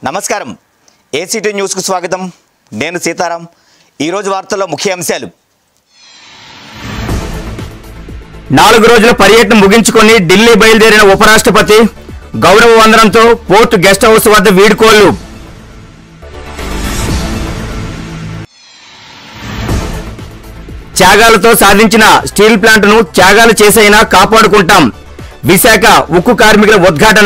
నమస్కారం ఏసీటీ న్యూస్కు స్వాగతం నేను సీతారాం ఈరోజు వార్తల్లో ముఖ్య అంశాలు నాలుగు రోజుల పర్యటన ముగించుకొని ఢిల్లీ బయలుదేరిన ఉపరాష్ట్రపతి గౌరవ వందనంతో పోర్టు గెస్ట్ హౌస్ వద్ద వీడ్కోళ్లు త్యాగాలతో సాధించిన స్టీల్ ప్లాంట్ను త్యాగాలు చేసైనా కాపాడుకుంటాం విశాఖ ఉక్కు కార్మికుల ఉద్ఘాటన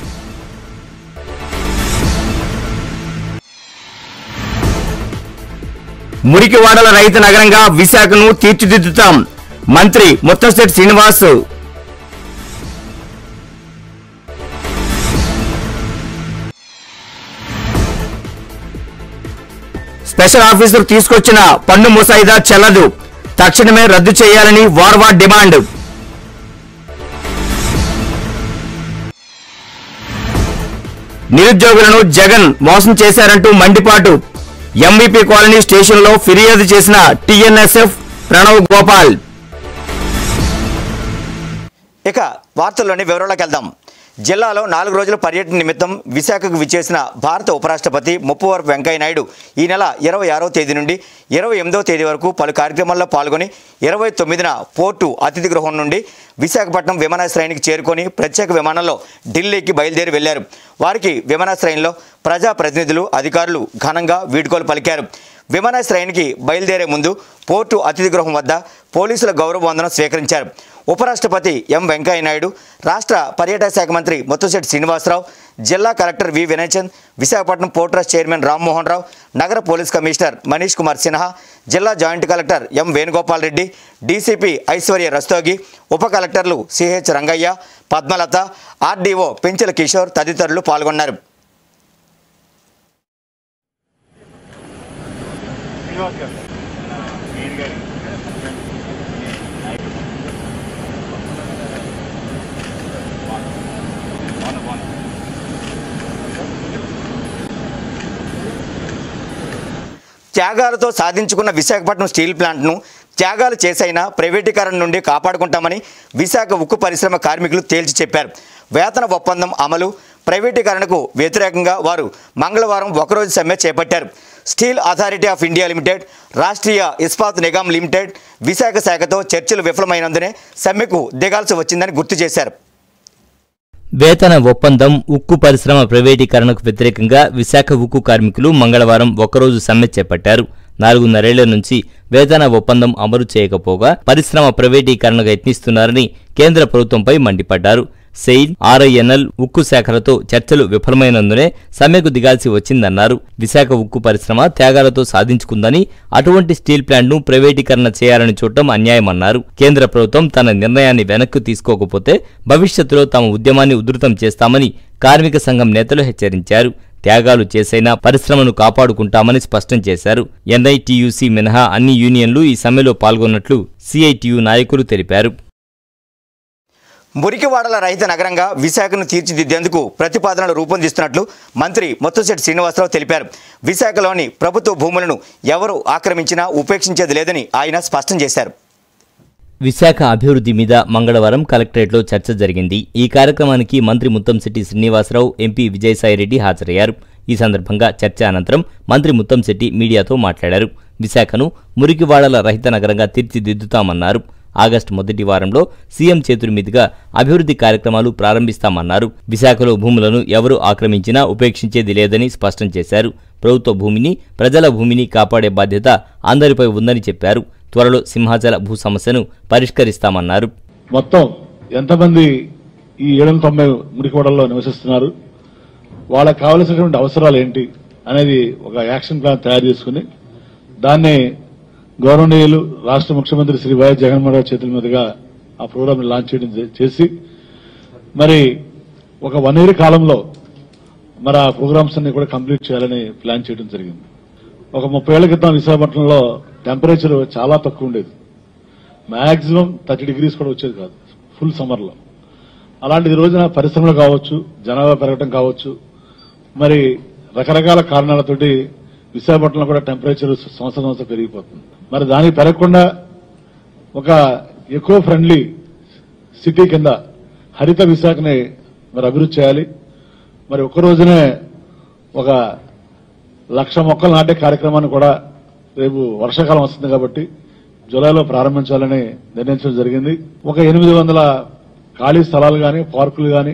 మురికివాడల రైతు నగరంగా విశాఖను తీర్చిదిద్దుతాం మంత్రి ముత్తశెట్టి శ్రీనివాస్ స్పెషల్ ఆఫీసర్ తీసుకొచ్చిన పన్ను ముసాయిదా చెల్లదు తక్షణమే రద్దు చేయాలని వార్వా డిమాండ్ నిరుద్యోగులను జగన్ మోసం చేశారంటూ మండిపాటు ఎంవీపీ కాలనీ స్టేషన్లో ఫిర్యాదు చేసిన టీఎన్ఎస్ఎఫ్ ప్రణవ్ గోపాల్ ఇక వార్తల్లోని వివరాలకు వెళ్దాం జిల్లాలో నాలుగు రోజుల పర్యటన నిమిత్తం విశాఖకు విచ్చేసిన భారత ఉపరాష్ట్రపతి ముప్పవరపు వెంకయ్యనాయుడు ఈ నెల ఇరవై ఆరో తేదీ నుండి ఇరవై ఎనిమిదవ తేదీ వరకు పలు కార్యక్రమాల్లో పాల్గొని ఇరవై తొమ్మిదిన పోర్టు అతిథి గృహం నుండి విశాఖపట్నం విమానాశ్రయానికి చేరుకొని ప్రత్యేక విమానంలో ఢిల్లీకి బయలుదేరి వెళ్లారు వారికి విమానాశ్రయంలో ప్రజాప్రతినిధులు అధికారులు ఘనంగా వీడ్కోలు పలికారు విమానాశ్రయానికి బయలుదేరే ముందు పోర్టు అతిథి గృహం వద్ద పోలీసుల గౌరవ వందనం స్వీకరించారు ఉపరాష్ట్రపతి ఎం వెంకయ్యనాయుడు రాష్ట్ర పర్యాటక శాఖ మంత్రి ముత్తుశెట్టి శ్రీనివాసరావు జిల్లా collector V Vinaychand Visakhapatnam port trust chairman Rammohan Rao నగర పోలీస్ కమిషనర్ మనీష్ కుమార్ సిన్హా జిల్లా joint collector M Venugopal Reddy DCP Aishwarya Rastogi ఉప కలెక్టర్లు సిహెచ్ రంగయ్య పద్మలత ఆర్డీఓ పెంచెల కిషోర్ తదితరులు పాల్గొన్నారు త్యాగాలతో సాధించుకున్న విశాఖపట్నం స్టీల్ ప్లాంట్ను త్యాగాలు చేసైనా ప్రైవేటీకరణ నుండి కాపాడుకుంటామని విశాఖ ఉక్కు పరిశ్రమ కార్మికులు తేల్చి చెప్పారు వేతన ఒప్పందం అమలు ప్రైవేటీకరణకు వ్యతిరేకంగా వారు మంగళవారం ఒకరోజు సమ్మె చేపట్టారు Steel Authority of India Limited Rashtriya Ispat Nigam Limited Visakha శాఖతో చర్చలు విఫలమైనందునే సమ్మెకు దిగాల్సి వచ్చిందని గుర్తు చేశారు వేతన ఒప్పందం ఉక్కు పరిశ్రమ ప్రైవేటీకరణకు వ్యతిరేకంగా విశాఖ ఉక్కు కార్మికులు మంగళవారం ఒకరోజు సమ్మె చేపట్టారు నాలుగున్నరేళ్ల నుంచి వేతన ఒప్పందం అమలు చేయకపోగా పరిశ్రమ ప్రైవేటీకరణకు యత్నిస్తున్నారని కేంద్ర ప్రభుత్వంపై మండిపడ్డారు సెయిల్ ఆర్ఐఎన్ఎల్ ఉక్కు శాఖలతో చర్చలు విఫలమైనందునే సమ్మెకు దిగాల్సి వచ్చిందన్నారు విశాఖ ఉక్కు పరిశ్రమ త్యాగాలతో సాధించుకుందని అటువంటి స్టీల్ ప్లాంట్ను ప్రైవేటీకరణ చేయాలని చూడటం అన్యాయమన్నారు కేంద్ర ప్రభుత్వం తన నిర్ణయాన్ని వెనక్కు తీసుకోకపోతే భవిష్యత్తులో తమ ఉద్యమాన్ని ఉధృతం చేస్తామని కార్మిక సంఘం నేతలు హెచ్చరించారు త్యాగాలు చేసైనా పరిశ్రమను కాపాడుకుంటామని స్పష్టం చేశారు ఎన్ఐటియుసి మినహా అన్ని యూనియన్లు ఈ సమ్మెలో పాల్గొన్నట్లు సిఐటియు నాయకులు తెలిపారు మురికివాడల రహిత నగరంగా విశాఖను తీర్చిదిద్దేందుకు ప్రతిపాదనలు రూపొందిస్తున్నట్లు మంత్రి ముత్తుశెట్టి శ్రీనివాసరావు తెలిపారు విశాఖలోని ప్రభుత్వ భూములను ఎవరు ఆక్రమించినా ఉపేక్షించేది లేదని ఆయన స్పష్టం చేశారు విశాఖ అభివృద్ధి మీద మంగళవారం కలెక్టరేట్లో చర్చ జరిగింది ఈ కార్యక్రమానికి మంత్రి ముత్తంశెట్టి శ్రీనివాసరావు ఎంపీ విజయసాయిరెడ్డి హాజరయ్యారు ఈ సందర్భంగా చర్చ అనంతరం మంత్రి ముత్తంశెట్టి మీడియాతో మాట్లాడారు విశాఖను మురికివాడల రహిత నగరంగా తీర్చిదిద్దుతామన్నారు ఆగస్టు మొదటి వారంలో సీఎం చేతుల మీదుగా అభివృద్ధి కార్యక్రమాలు ప్రారంభిస్తామన్నారు విశాఖలో భూములను ఎవరు ఆక్రమించినా ఉపేక్షించేది లేదని స్పష్టం చేశారు ప్రభుత్వ భూమిని ప్రజల భూమిని కాపాడే బాధ్యత అందరిపై ఉందని చెప్పారు త్వరలో సింహాచల భూ సమస్యను పరిష్కరిస్తామన్నారు మొత్తం ఎంతమంది ఈ ఏడు వందల తొంభై మురికివాడల్లో నివసిస్తున్నారు వాళ్ళకి కావలసినటువంటి అవసరాలు ఏంటి అనేది ఒక యాక్షన్ ప్లాన్ తయారు చేసుకుని దాన్ని గౌరవనీయులు రాష్ట్ర ముఖ్యమంత్రి శ్రీ వైఎస్ జగన్మోహన్ రెడ్డి చేతుల మీదుగా ఆ ప్రోగ్రామ్ లాంచ్ చేయడం చే- చేసి మరి ఒక వన్ ఇయర్ కాలంలో మరి ఆ ప్రోగ్రామ్స్ అన్ని కూడా కంప్లీట్ చేయాలని ప్లాన్ చేయడం జరిగింది ఒక ముప్పై ఏళ్ల క్రితం విశాఖపట్నంలో టెంపరేచర్ చాలా తక్కువ ఉండేది మాక్సిమం థర్టీ డిగ్రీస్ కూడా వచ్చేది కాదు ఫుల్ సమ్మర్ లో అలాంటిది ఈ రోజున పరిశ్రమలు కావచ్చు జనాభా పెరగటం కావచ్చు మరి రకరకాల కారణాలతోటి విశాఖపట్నంలో కూడా టెంపరేచర్ సంవత్సరం సంవత్సరం పెరిగిపోతుంది మరి దానికి పెరగకుండా ఒక ఎకో ఫ్రెండ్లీ సిటీ కింద హరిత విశాఖని మరి అభివృద్ధి చేయాలి మరి ఒక్క రోజునే ఒక లక్ష మొక్కలు నాటే కార్యక్రమాన్ని కూడా రేపు వర్షాకాలం వస్తుంది కాబట్టి జూలైలో ప్రారంభించాలని నిర్ణయించడం జరిగింది ఒక ఎనిమిది వందల ఖాళీ స్థలాలు కానీ పార్కులు కానీ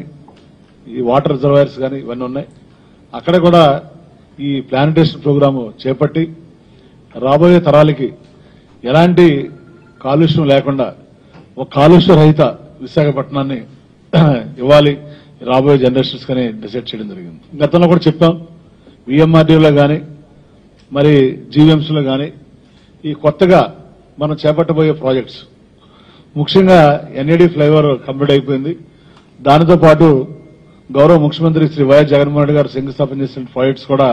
ఈ వాటర్ రిజర్వాయర్స్ కానీ ఇవన్నీ ఉన్నాయి అక్కడ కూడా ఈ ప్లానిటేషన్ ప్రోగ్రాము చేపట్టి రాబోయే తరాలకి ఎలాంటి కాలుష్యం లేకుండా ఒక కాలుష్య రహిత విశాఖపట్నాన్ని ఇవ్వాలి రాబోయే జనరేషన్స్ కానీ డిసైడ్ చేయడం జరిగింది గతంలో కూడా చెప్పాం విఎంఆర్డీలో కానీ మరి జీవీఎంసీలో కానీ ఈ కొత్తగా మనం చేపట్టబోయే ప్రాజెక్ట్స్ ముఖ్యంగా ఎన్ఏడి ఫ్లైఓవర్ కంప్లీట్ అయిపోయింది దానితో పాటు గౌరవ ముఖ్యమంత్రి శ్రీ వైఎస్ జగన్మోహన్ రెడ్డి గారు శంకుస్థాపన చేసిన ప్రాజెక్ట్స్ కూడా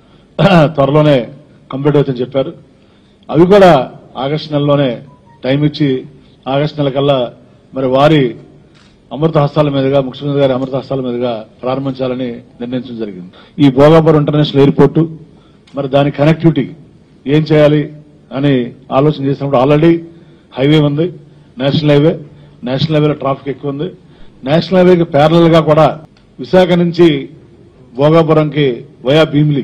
త్వరలోనే కంప్లీట్ అవుతుందని చెప్పారు అవి కూడా ఆగస్టు నెలలోనే టైం ఇచ్చి ఆగస్టు నెల కల్లా మరి వారి అమృత హస్తాల మీదుగా ముఖ్యమంత్రి గారి అమృత హస్తాల మీదుగా ప్రారంభించాలని నిర్ణయించడం జరిగింది ఈ భోగాపురం ఇంటర్నేషనల్ ఎయిర్పోర్టు మరి దాని కనెక్టివిటీ ఏం చేయాలి అని ఆలోచన చేసినప్పుడు ఆల్రెడీ హైవే ఉంది నేషనల్ హైవే నేషనల్ హైవేలో ట్రాఫిక్ ఎక్కువ ఉంది నేషనల్ హైవేకి ప్యారలల్ గా కూడా విశాఖ నుంచి భోగాపురంకి వయా భీమిలి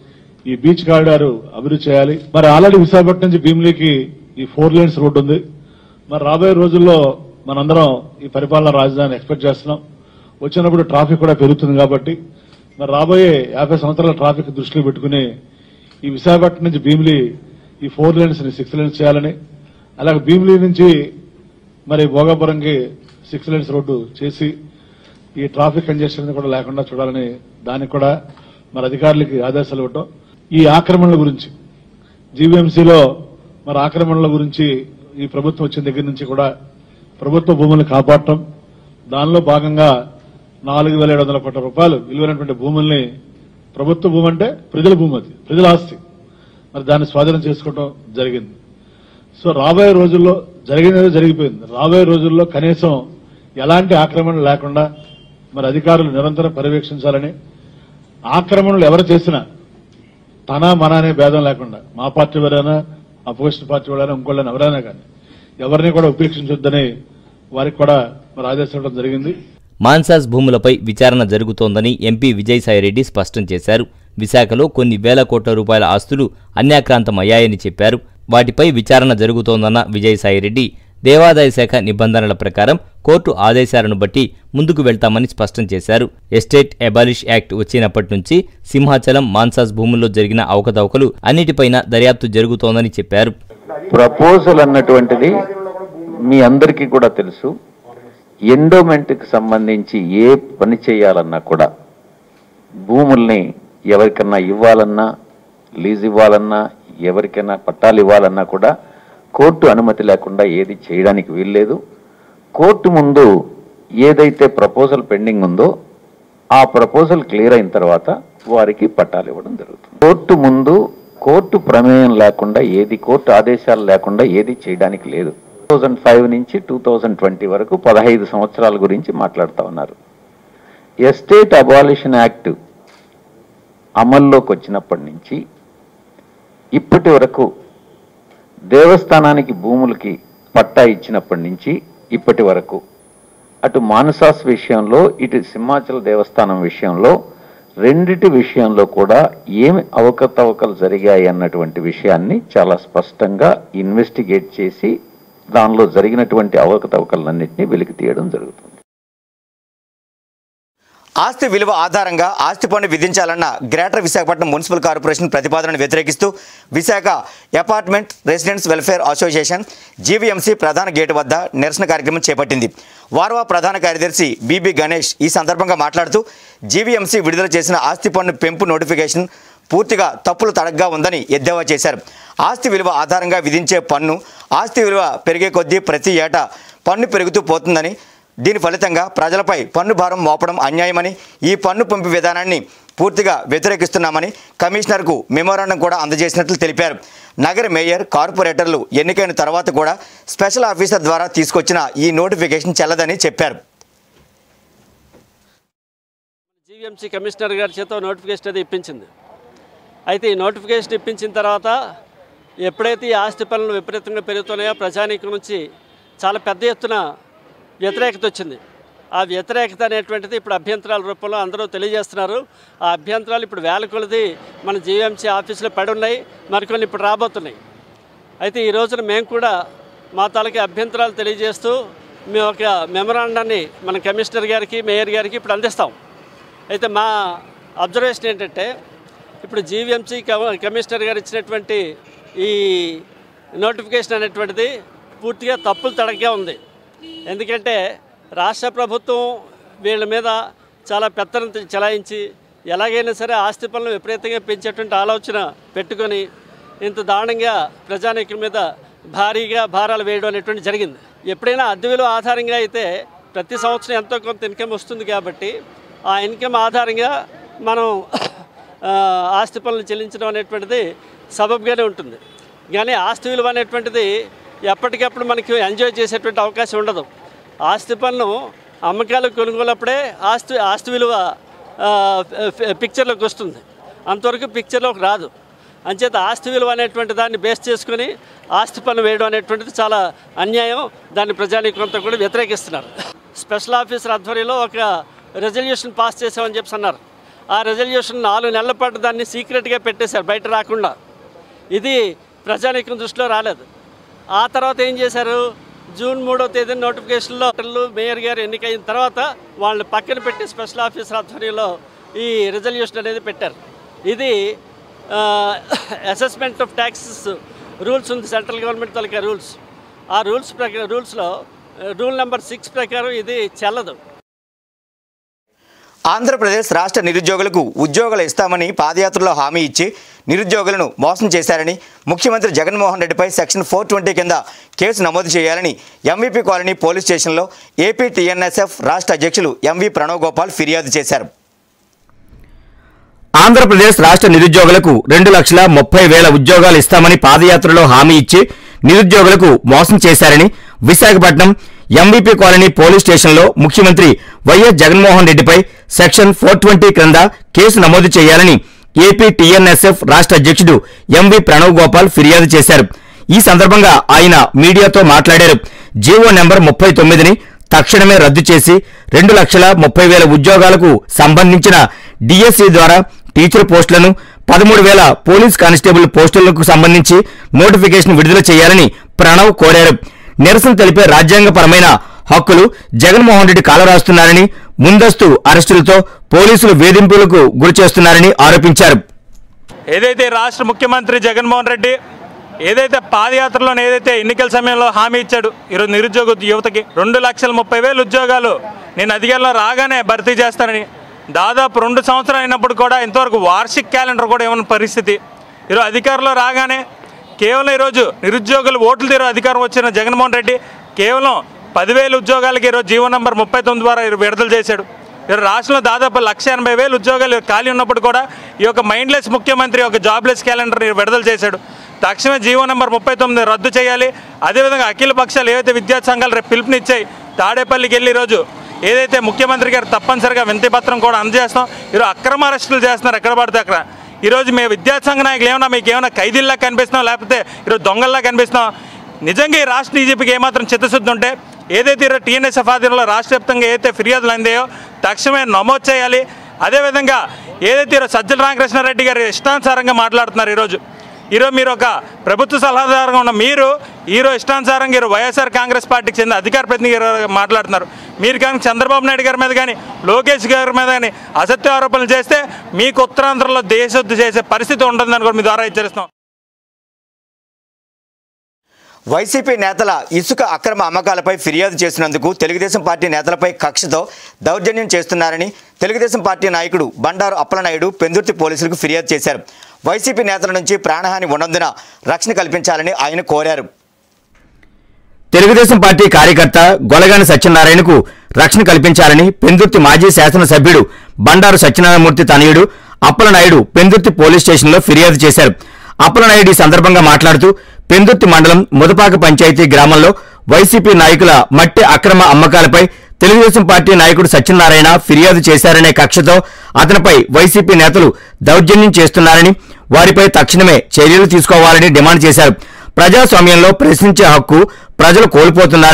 ఈ బీచ్ కారిడార్ అభివృద్ధి చేయాలి మరి ఆల్రెడీ విశాఖపట్నం నుంచి భీమిలికి ఈ ఫోర్ లేన్స్ రోడ్డు ఉంది మరి రాబోయే రోజుల్లో మనందరం ఈ పరిపాలన రాజధాని ఎక్స్పెక్ట్ చేస్తున్నాం వచ్చినప్పుడు ట్రాఫిక్ కూడా పెరుగుతుంది కాబట్టి మరి రాబోయే యాభై సంవత్సరాల ట్రాఫిక్ దృష్టిలో పెట్టుకుని ఈ విశాఖపట్నం నుంచి భీమిలి ఈ ఫోర్ లేన్స్ ని సిక్స్ లేన్స్ చేయాలని అలాగే భీమిలి నుంచి మరి భోగాపురంకి సిక్స్ లేన్స్ రోడ్డు చేసి ఈ ట్రాఫిక్ కంజెషన్ కూడా లేకుండా చూడాలని దానికి కూడా మరి అధికారులకి ఆదేశాలు ఇవ్వటం ఈ ఆక్రమణల గురించి జీవీఎంసీలో మరి ఆక్రమణల గురించి ఈ ప్రభుత్వం వచ్చిన దగ్గర నుంచి కూడా ప్రభుత్వ భూములను కాపాడటం దానిలో భాగంగా నాలుగు వేల ఏడు వందల కోట్ల రూపాయలు విలువైనటువంటి భూముల్ని ప్రభుత్వ భూమి అంటే ప్రజల భూమి అది ప్రజల ఆస్తి మరి దాన్ని స్వాధీనం చేసుకోవడం జరిగింది సో రాబోయే రోజుల్లో జరిగినది జరిగిపోయింది రాబోయే రోజుల్లో కనీసం ఎలాంటి ఆక్రమణ లేకుండా మరి అధికారులు నిరంతరం పర్యవేక్షించాలని ఆక్రమణలు ఎవరు చేసినా తన మన అనే భేదం లేకుండా మా పార్టీ ఎవరైనా అపోజిషన్ పార్టీ వాళ్ళైనా ఇంకోళ్ళైనా ఎవరైనా కానీ ఎవరిని కూడా ఉపేక్షించొద్దని వారికి కూడా మరి ఆదేశించడం జరిగింది మాన్సాస్ భూములపై విచారణ జరుగుతోందని ఎంపీ విజయసాయిరెడ్డి స్పష్టం చేశారు విశాఖలో కొన్ని వేల కోట్ల రూపాయల ఆస్తులు అన్యాక్రాంతమయ్యాయని చెప్పారు వాటిపై విచారణ జరుగుతోందన్న విజయసాయిరెడ్డి దేవాదాయ శాఖ నిబంధనల ప్రకారం కోర్టు ఆదేశాలను బట్టి ముందుకు వెళ్తామని స్పష్టం చేశారు ఎస్టేట్ అబాలిష్ యాక్ట్ వచ్చినప్పటి నుంచి సింహాచలం మాన్సాస్ భూముల్లో జరిగిన అవకతవకలు అన్నిటిపైన దర్యాప్తు జరుగుతోందని చెప్పారు ప్రపోజల్ అన్నటువంటిది మీ అందరికీ కూడా తెలుసు ఎండోమెంట్కి సంబంధించి ఏ పని చేయాలన్నా కూడా భూముల్ని ఎవరికన్నా ఇవ్వాలన్నా లీజ్ ఇవ్వాలన్నా ఎవరికైనా పట్టాలు ఇవ్వాలన్నా కూడా కోర్టు అనుమతి లేకుండా ఏది చేయడానికి వీల్లేదు కోర్టు ముందు ఏదైతే ప్రపోజల్ పెండింగ్ ఉందో ఆ ప్రపోజల్ క్లియర్ అయిన తర్వాత వారికి పట్టాలు ఇవ్వడం జరుగుతుంది కోర్టు ముందు కోర్టు ప్రమేయం లేకుండా ఏది కోర్టు ఆదేశాలు లేకుండా ఏది చేయడానికి లేదు టూ థౌజండ్ ఫైవ్ నుంచి టూ థౌజండ్ ట్వంటీ వరకు పదహైదు సంవత్సరాల గురించి మాట్లాడుతూ ఉన్నారు ఎస్టేట్ అబాలిషన్ యాక్ట్ అమల్లోకి వచ్చినప్పటి నుంచి ఇప్పటి వరకు దేవస్థానానికి భూములకి పట్టా ఇచ్చినప్పటి నుంచి ఇప్పటి వరకు అటు మానసాస్ విషయంలో ఇటు సింహాచల దేవస్థానం విషయంలో రెండిటి విషయంలో కూడా ఏమి అవకతవకలు జరిగాయి అన్నటువంటి విషయాన్ని చాలా స్పష్టంగా ఇన్వెస్టిగేట్ చేసి దానిలో జరిగినటువంటి అవకతవకలన్నింటినీ వెలికి తీయడం జరుగుతుంది ఆస్తి విలువ ఆధారంగా ఆస్తి పన్ను విధించాలన్న గ్రేటర్ విశాఖపట్నం మున్సిపల్ కార్పొరేషన్ ప్రతిపాదనను వ్యతిరేకిస్తూ Visakha apartment residents welfare association GVMC ప్రధాన గేటు వద్ద నిరసన కార్యక్రమం చేపట్టింది వార్వా ప్రధాన కార్యదర్శి బీబీ గణేష్ ఈ సందర్భంగా మాట్లాడుతూ జీవీఎంసీ విడుదల చేసిన ఆస్తి పన్ను పెంపు నోటిఫికేషన్ పూర్తిగా తప్పులు తడగ్గా ఉందని ఎద్దేవా చేశారు ఆస్తి విలువ ఆధారంగా విధించే పన్ను ఆస్తి విలువ పెరిగే కొద్దీ ప్రతి ఏటా పన్ను పెరుగుతూ పోతుందని దీని ఫలితంగా ప్రజలపై పన్ను భారం మోపడం అన్యాయమని ఈ పన్ను పంపు విధానాన్ని పూర్తిగా వ్యతిరేకిస్తున్నామని కమిషనర్కు మెమోరాండం కూడా అందజేసినట్లు తెలిపారు నగర మేయర్ కార్పొరేటర్లు ఎన్నికైన తర్వాత కూడా స్పెషల్ ఆఫీసర్ ద్వారా తీసుకొచ్చిన ఈ నోటిఫికేషన్ చెల్లదని చెప్పారు జీవీఎంసీ కమిషనర్ గారి చేత నోటిఫికేషన్ అది ఇప్పించింది అయితే ఈ నోటిఫికేషన్ ఇప్పించిన తర్వాత ఎప్పుడైతే ఈ ఆస్తి పనులు విపరీతంగా పెరుగుతున్నాయో ప్రజానీకం నుంచి చాలా పెద్ద ఎత్తున వ్యతిరేకత వచ్చింది ఆ వ్యతిరేకత అనేటువంటిది ఇప్పుడు అభ్యంతరాల రూపంలో అందరూ తెలియజేస్తున్నారు ఆ అభ్యంతరాలు ఇప్పుడు వేల కొలది మన జీవీఎంసీ ఆఫీసులో పడి ఉన్నాయి మరికొన్ని ఇప్పుడు రాబోతున్నాయి అయితే ఈ రోజున మేము కూడా మా తాలూకా అభ్యంతరాలు తెలియజేస్తూ మేము ఒక మెమరాండాన్ని మన కమిషనర్ గారికి మేయర్ గారికి ఇప్పుడు అందిస్తాం అయితే మా అబ్జర్వేషన్ ఏంటంటే ఇప్పుడు జీవీఎంసీ కమ- కమిషనర్ గారు ఇచ్చినటువంటి ఈ నోటిఫికేషన్ అనేటువంటిది పూర్తిగా తప్పులు తడగ్గా ఉంది ఎందుకంటే రాష్ట్ర ప్రభుత్వం వీళ్ళ మీద చాలా పెత్తనం చెలాయించి ఎలాగైనా సరే ఆస్తి పనులు విపరీతంగా పెంచేటువంటి ఆలోచన పెట్టుకొని ఇంత దారుణంగా ప్రజానీకుల మీద భారీగా భారాలు వేయడం అనేటువంటి జరిగింది ఎప్పుడైనా అద్దె విలువ ఆధారంగా అయితే ప్రతి సంవత్సరం ఎంతో కొంత ఇన్కమ్ వస్తుంది కాబట్టి ఆ ఇన్కమ్ ఆధారంగా మనం ఆ, ఆస్తి పనులు చెల్లించడం అనేటువంటిది సబబ్గానే ఉంటుంది కానీ ఆస్తి విలువ అనేటువంటిది ఎప్పటికప్పుడు మనకి ఎంజాయ్ చేసేటువంటి అవకాశం ఉండదు ఆస్తి పన్ను అమ్మకాలు కొనుగోలప్పుడే ఆస్తి ఆస్తి విలువ ఆ, ఫ- పిక్చర్లోకి వస్తుంది అంతవరకు పిక్చర్లోకి రాదు అంచేత ఆస్తి విలువ అనేటువంటి దాన్ని బేస్ చేసుకుని ఆస్తి పన్ను వేయడం అనేటువంటిది చాలా అన్యాయం దాన్ని ప్రజానీకంతా కూడా వ్యతిరేకిస్తున్నారు స్పెషల్ ఆఫీసర్ ఆధ్వర్యంలో ఒక రెజల్యూషన్ పాస్ చేసామని చెప్పి అన్నారు ఆ రెజల్యూషన్ నాలుగు నెలల పాటు దాన్ని సీక్రెట్గా పెట్టేశారు బయట రాకుండా ఇది ప్రజానీకం దృష్టిలో రాలేదు ఆ తర్వాత ఏం చేశారు జూన్ మూడో తేదీ నోటిఫికేషన్లో హోటళ్ళు మేయర్ గారు ఎన్నికైన తర్వాత వాళ్ళని పక్కన పెట్టి స్పెషల్ ఆఫీసర్ ఆధ్వర్యంలో ఈ రిజల్యూషన్ అనేది పెట్టారు ఇది అసెస్మెంట్ ఆఫ్ ట్యాక్సెస్ రూల్స్ ఉంది సెంట్రల్ గవర్నమెంట్ తాలూకా రూల్స్ ఆ రూల్స్ ప్రకారం రూల్స్లో రూల్ నెంబర్ సిక్స్ ప్రకారం ఇది చెల్లదు ఆంధ్రప్రదేశ్ రాష్ట్ర నిరుద్యోగులకు ఉద్యోగాలు ఇస్తామని పాదయాత్రలో హామీ ఇచ్చి నిరుద్యోగులను మోసం చేశారని ముఖ్యమంత్రి జగన్మోహన్ రెడ్డిపై సెక్షన్ ఫోర్ ట్వంటీ కింద కేసు నమోదు చేయాలని ఎంవీపీ కాలనీ పోలీస్ స్టేషన్లో ఏపీ టీఎన్ఎస్ఎఫ్ రాష్ట్ర అధ్యక్షులు ఎంవి ప్రణవ్ గోపాల్ ఫిర్యాదు చేశారు ఆంధ్రప్రదేశ్ రాష్ట్ర నిరుద్యోగులకు రెండు లక్షల ముప్పై వేల ఉద్యోగాలు ఇస్తామని పాదయాత్రలో హామీ ఇచ్చి నిరుద్యోగులకు మోసం చేశారని విశాఖపట్నం ఎంవీపీ కాలనీ పోలీస్ స్టేషన్లో ముఖ్యమంత్రి వైఎస్ జగన్మోహన్ రెడ్డిపై సెక్షన్ ఫోర్ ట్వంటీ క్రింద కేసు నమోదు చేయాలని ఏపీ టీఎన్ఎస్ఎఫ్ రాష్ట్ర అధ్యక్షుడు ఎంవి ప్రణవ్ గోపాల్ ఫిర్యాదు చేశారు ఈ సందర్భంగా ఆయన మీడియాతో మాట్లాడారు జీవో నెంబర్ ముప్పై తొమ్మిదిని తక్షణమే రద్దు చేసి రెండు లక్షల ముప్పై వేల ఉద్యోగాలకు సంబంధించిన డిఎస్సి ద్వారా టీచర్ పోస్టులను పదమూడు వేల పోలీస్ కానిస్టేబుల్ పోస్టులకు సంబంధించి నోటిఫికేషన్ విడుదల చేయాలని ప్రణవ్ కోరారు నిరసన తెలిపే రాజ్యాంగపరమైన హక్కులు జగన్మోహన్ రెడ్డి కాలరాస్తున్నారని ముందస్తు అరెస్టులతో పోలీసులు వేధింపులకు గురిచేస్తున్నారని ఆరోపించారు ఏదైతే రాష్ట్ర ముఖ్యమంత్రి జగన్మోహన్ రెడ్డి ఏదైతే పాదయాత్రలో ఏదైతే ఎన్నికల సమయంలో హామీ ఇచ్చాడు ఈరోజు నిరుద్యోగ యువతకి రెండు లక్షల ముప్పై వేల ఉద్యోగాలు నేను అధికారంలో రాగానే భర్తీ చేస్తానని దాదాపు రెండు సంవత్సరాలు అయినప్పుడు కూడా ఇంతవరకు వార్షిక క్యాలెండర్ కూడా ఏమన్న పరిస్థితి ఈరోజు అధికారంలో రాగానే కేవలం ఈరోజు నిరుద్యోగులు ఓట్లు తీరు అధికారం వచ్చిన జగన్మోహన్ రెడ్డి కేవలం పదివేల ఉద్యోగాలకి ఈరోజు జీవో నంబర్ ముప్పై తొమ్మిది ద్వారా ఈరోజు విడుదల చేశాడు ఈరోజు రాష్ట్రంలో దాదాపు లక్ష ఎనభై వేలు ఉద్యోగాలు ఖాళీ ఉన్నప్పుడు కూడా ఈ యొక్క మైండ్లెస్ ముఖ్యమంత్రి ఒక జాబ్లెస్ క్యాలెండర్ విడుదల చేశాడు తక్షణమే జీవో నెంబర్ ముప్పై తొమ్మిది రద్దు చేయాలి అదేవిధంగా అఖిల పక్షాలు ఏవైతే విద్యా సంఘాలు రేపు పిలుపునిచ్చాయి తాడేపల్లికి వెళ్ళి ఈరోజు ఏదైతే ముఖ్యమంత్రి గారు తప్పనిసరిగా వినతి పత్రం కూడా అందజేస్తాం ఈరోజు అక్రమ అరెస్టులు చేస్తున్నారు ఎక్కడ పడితే అక్కడ ఈరోజు మేము విద్యాసంఘ నాయకులు ఏమన్నా మీకు ఏమైనా ఖైదీల్లా కనిపిస్తున్నాం లేకపోతే ఈరోజు దొంగల్లా కనిపిస్తున్నాం నిజంగా ఈ రాష్ట్ర డీజీపీకి ఏమాత్రం చిత్తశుద్ధి ఉంటే ఏదైతే ఈరోజు టీఎన్ఎస్ఎఫ్ ఆధ్వర్యంలో రాష్ట్ర వ్యాప్తంగా ఏదైతే ఫిర్యాదులు అందాయో తక్షణమే నమోదు చేయాలి అదేవిధంగా ఏదైతే ఈరోజు సజ్జల రామకృష్ణారెడ్డి గారు ఇష్టానుసారంగా మాట్లాడుతున్నారు ఈరోజు ఈరోజు మీరు ఒక ప్రభుత్వ సలహాదారుగా ఉన్న మీరు ఈరోజు ఇష్టానుసారంగా ఈరోజు వైఎస్ఆర్ కాంగ్రెస్ పార్టీకి చెందిన అధికార ప్రతినిధి గారు మాట్లాడుతున్నారు మీరు కానీ చంద్రబాబు నాయుడు గారి మీద కానీ లోకేష్ గారి మీద కానీ అసత్య ఆరోపణలు చేస్తే మీకు ఉత్తరాంధ్రలో దేశోద్ధి చేసే పరిస్థితి ఉంటుందని కూడా మీ ద్వారా హెచ్చరిస్తాం వైసీపీ నేతల ఇసుక అక్రమ అమ్మకాలపై ఫిర్యాదు చేసినందుకు తెలుగుదేశం పార్టీ నేతలపై కక్షతో దౌర్జన్యం చేస్తున్నారని తెలుగుదేశం పార్టీ నాయకుడు బండారు అప్పలనాయుడు పెందుర్తి పోలీసులకు ఫిర్యాదు చేశారు వైసీపీ నేతల నుంచి ప్రాణహాని ఉన్నందున రక్షణ కల్పించాలని ఆయన కోరారు తెలుగుదేశం పార్టీ కార్యకర్త గొలగాని సత్యనారాయణకు రక్షణ కల్పించాలని పెందుర్తి మాజీ శాసనసభ్యుడు బండారు సత్యనారాయణమూర్తి తనయుడు అప్పలనాయుడు పెందుర్తి పోలీస్ స్టేషన్లో ఫిర్యాదు చేశారు అప్పలనాయుడు ఈ సందర్భంగా మాట్లాడుతూ పెందుర్తి మండలం ముదపాక పంచాయతీ గ్రామంలో వైసీపీ నాయకుల మట్టి అక్రమ అమ్మకాలపై తెలుగుదేశం పార్టీ నాయకుడు సత్యనారాయణ ఫిర్యాదు చేశారనే కక్షతో అతనిపై వైసీపీ నేతలు దౌర్జన్యం చేస్తున్నారని వారిపై తక్షణమే చర్యలు తీసుకోవాలని డిమాండ్ చేశారు ప్రజాస్వామ్యంలో ప్రశ్నించే హక్కు ప్రజలు కోల్పోతున్నారని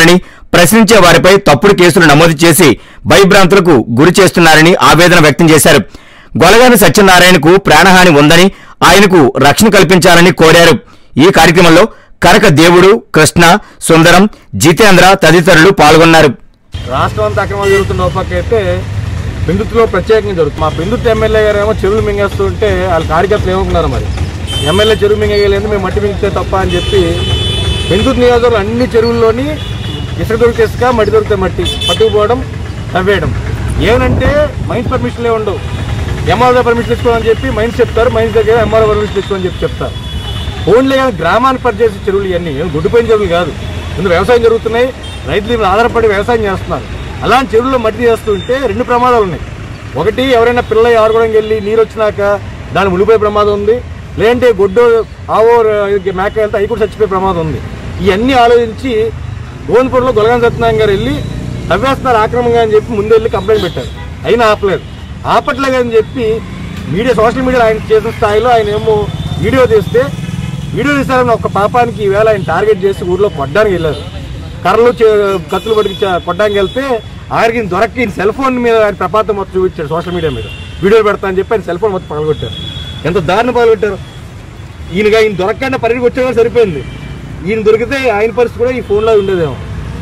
ప్రశ్నించే వారిపై తప్పుడు కేసులు నమోదు చేసి భయభ్రాంతులకు గురి చేస్తున్నారని ఆవేదన వ్యక్తం చేశారు గొలగాని సత్యనారాయణకు ప్రాణహాని ఉందని ఆయనకు రక్షణ కల్పించాలని కోరారు ఈ కార్యక్రమంలో కరక దేవుడు కృష్ణ సుందరం జితేంద్ర తదితరులు పాల్గొన్నారు రాష్ట్రం అంతా అక్రమాలు జరుగుతున్న ఒక పక్క అయితే పెందుతులో ప్రత్యేకంగా జరుగుతుంది మా పెందుతు ఎమ్మెల్యే గారు ఏమో చెరువులు మింగేస్తుంటే వాళ్ళ కార్యకర్తలు ఏమనుకున్నారు మరి ఎమ్మెల్యే చెరువు మింగేయలేదు మేము మట్టి మింగితే తప్ప అని చెప్పి పెందుతు నియోజకవర్గం అన్ని చెరువుల్లోని ఇసుక దొరికితే ఇసుక మట్టి దొరికితే మట్టి పట్టుకుపోవడం తవ్వేయడం ఏమనంటే మైన్స్ పర్మిషన్లే ఉండవు ఎంఆర్ఓ పర్మిషన్ ఇచ్చుకోమని చెప్పి మైన్స్ చెప్తారు మైన్స్ దగ్గర ఎంఆర్ఓ పర్మిషన్ ఇచ్చుకోమని చెప్పి చెప్తారు ఓన్లీ కానీ గ్రామాన్ని పరిచేసే చెరువులు ఇవన్నీ ఏం గుడ్డిపోయిన చెరువులు కాదు ముందు వ్యవసాయం జరుగుతున్నాయి రైతులు మీద ఆధారపడి వ్యవసాయం చేస్తున్నారు అలాంటి చెరువుల్లో మట్టి చేస్తుంటే రెండు ప్రమాదాలు ఉన్నాయి ఒకటి ఎవరైనా పిల్ల ఆడుకోవడానికి వెళ్ళి నీరు వచ్చినాక దాని మునిగిపోయే ప్రమాదం ఉంది లేదంటే గొడ్డు ఆవో ర- మేక వెళ్తే అవి కూడా చచ్చిపోయే ప్రమాదం ఉంది ఇవన్నీ ఆలోచించి గోవిందపురంలో గొలగాన్ సత్యనారాయణ గారు వెళ్ళి తవ్వేస్తున్నారు ఆక్రమంగా అని చెప్పి ముందు వెళ్ళి కంప్లైంట్ పెట్టారు అయినా ఆపలేదు ఆపట్లేదు అని చెప్పి మీడియా సోషల్ మీడియాలో ఆయన చేసిన స్థాయిలో ఆయన ఏమో వీడియో తీస్తే వీడియో తీస్తారని ఒక పాపానికి ఈవేళ ఆయన టార్గెట్ చేసి ఊర్లో కొట్టడానికి వెళ్ళారు కర్రలు చే- కత్తులు పట్టుకు చ- కొట్టడానికి వెళ్తే ఆయనకి ఈయన దొరక్క ఈయన సెల్ ఫోన్ మీద ఆయన ప్రపాతం మొత్తం చూపించాడు సోషల్ మీడియా మీద వీడియో పెడతా అని చెప్పి ఆయన సెల్ ఫోన్ మొత్తం పగలగొట్టారు ఎంత దారుణ పగలగొట్టారు ఈయనగా ఈయన దొరకకుండా పరిధికి వచ్చేవాళ్ళు సరిపోయింది ఈయన దొరికితే ఆయన పరిస్థితి కూడా ఈ ఫోన్లో ఉండేదేమో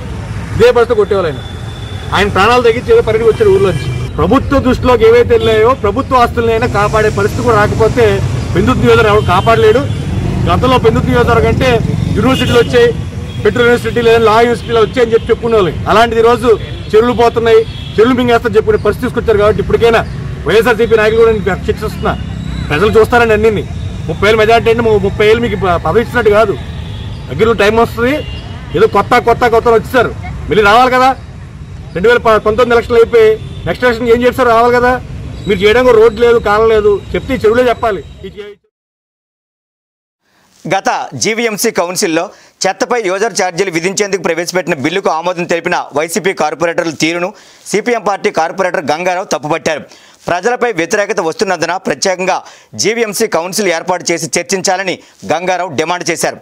ఇదే పరిస్థితి కొట్టేవాళ్ళు ఆయన ఆయన ప్రాణాలు తగ్గించి ఏదో పరిధికి వచ్చారు ఊర్లోంచి ప్రభుత్వ దృష్టిలోకి ఏవైతే వెళ్ళాయో ప్రభుత్వ ఆస్తులనైనా కాపాడే పరిస్థితి కూడా రాకపోతే పెందుతు నియోజకవర్గం ఎవరు కాపాడలేడు గతంలో పెందుతు నియోజకవర్గం అంటే యూనివర్సిటీలు వచ్చాయి పెట్రోల్ యూనివర్సిటీ లేదా లా యూనివర్సిటీలో వచ్చాయని చెప్పి చెప్పుకునే అలాంటిది ఈ రోజు చెరువులు పోతున్నాయి చెరువులు మింగేస్తా చెప్పుకునే పరిస్థితి తీసుకొచ్చారు కాబట్టి ఇప్పటికైనా వైఎస్ఆర్సీపీ నాయకులు కూడా నేను శిక్షిస్తున్నా ప్రజలు చూస్తారండి అన్ని ముప్పై ఏళ్ళు మెజార్టీ అంటే ము- ముప్పై ఏళ్ళు మీకు ప- పదవి ఇచ్చినట్టు కాదు దగ్గరలో టైం వస్తుంది ఏదో కొత్త కొత్త కొత్త వచ్చేసారు మళ్ళీ రావాలి కదా రెండు వేల ప- పంతొమ్మిది ఎలక్షన్లు అయిపోయి నెక్స్ట్ ఎలక్షన్ ఏం చేస్తారు రావాలి కదా మీరు చేయడానికి రోడ్ లేదు కాలం లేదు చెప్తే ఈ చెరువులే చెప్పాలి ఈ చె- గత జీవీఎంసీ కౌన్సిల్లో చెత్తపై యూజర్ ఛార్జీలు విధించేందుకు ప్రవేశపెట్టిన బిల్లుకు ఆమోదం తెలిపిన వైసీపీ కార్పొరేటర్ల తీరును సిపిఎం పార్టీ కార్పొరేటర్ గంగారావు తప్పుపట్టారు ప్రజలపై వ్యతిరేకత వస్తున్నందున ప్రత్యేకంగా జీవీఎంసీ కౌన్సిల్ ఏర్పాటు చేసి చర్చించాలని గంగారావు డిమాండ్ చేశారు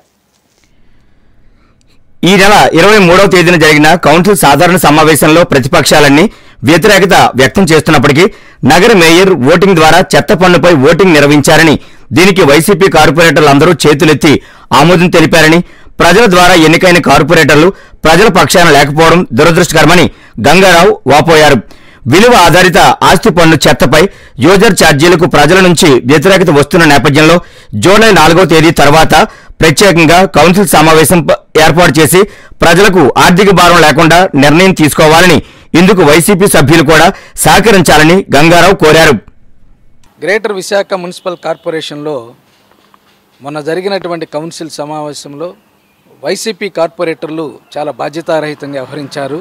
ఈ నెల ఇరవై మూడవ తేదీన జరిగిన కౌన్సిల్ సాధారణ సమావేశంలో ప్రతిపక్షాలన్నీ వ్యతిరేకత వ్యక్తం చేస్తున్నప్పటికీ నగర మేయర్ ఓటింగ్ ద్వారా చెత్త పన్నుపై ఓటింగ్ నిర్వహించారని దీనికి వైసీపీ కార్పొరేటర్లందరూ చేతులెత్తి ఆమోదం తెలిపారని ప్రజల ద్వారా ఎన్నికైన కార్పొరేటర్లు ప్రజల పక్షాన లేకపోవడం దురదృష్టకరమని గంగారావు వాపోయారు విలువ ఆధారిత ఆస్తి పన్ను చెత్తపై యూజర్ ఛార్జీలకు ప్రజల నుంచి వ్యతిరేకత వస్తున్న నేపథ్యంలో జూలై నాలుగో తేదీ తర్వాత ప్రత్యేకంగా కౌన్సిల్ సమావేశం ప- ఏర్పాటు చేసి ప్రజలకు ఆర్థిక భారం లేకుండా నిర్ణయం తీసుకోవాలని ఇందుకు వైసీపీ సభ్యులు కూడా సహకరించాలని గంగారావు కోరారు గ్రేటర్ విశాఖ మున్సిపల్ కార్పొరేషన్లో మొన్న జరిగినటువంటి కౌన్సిల్ సమావేశంలో వైసీపీ కార్పొరేటర్లు చాలా బాధ్యతారహితంగా వ్యవహరించారు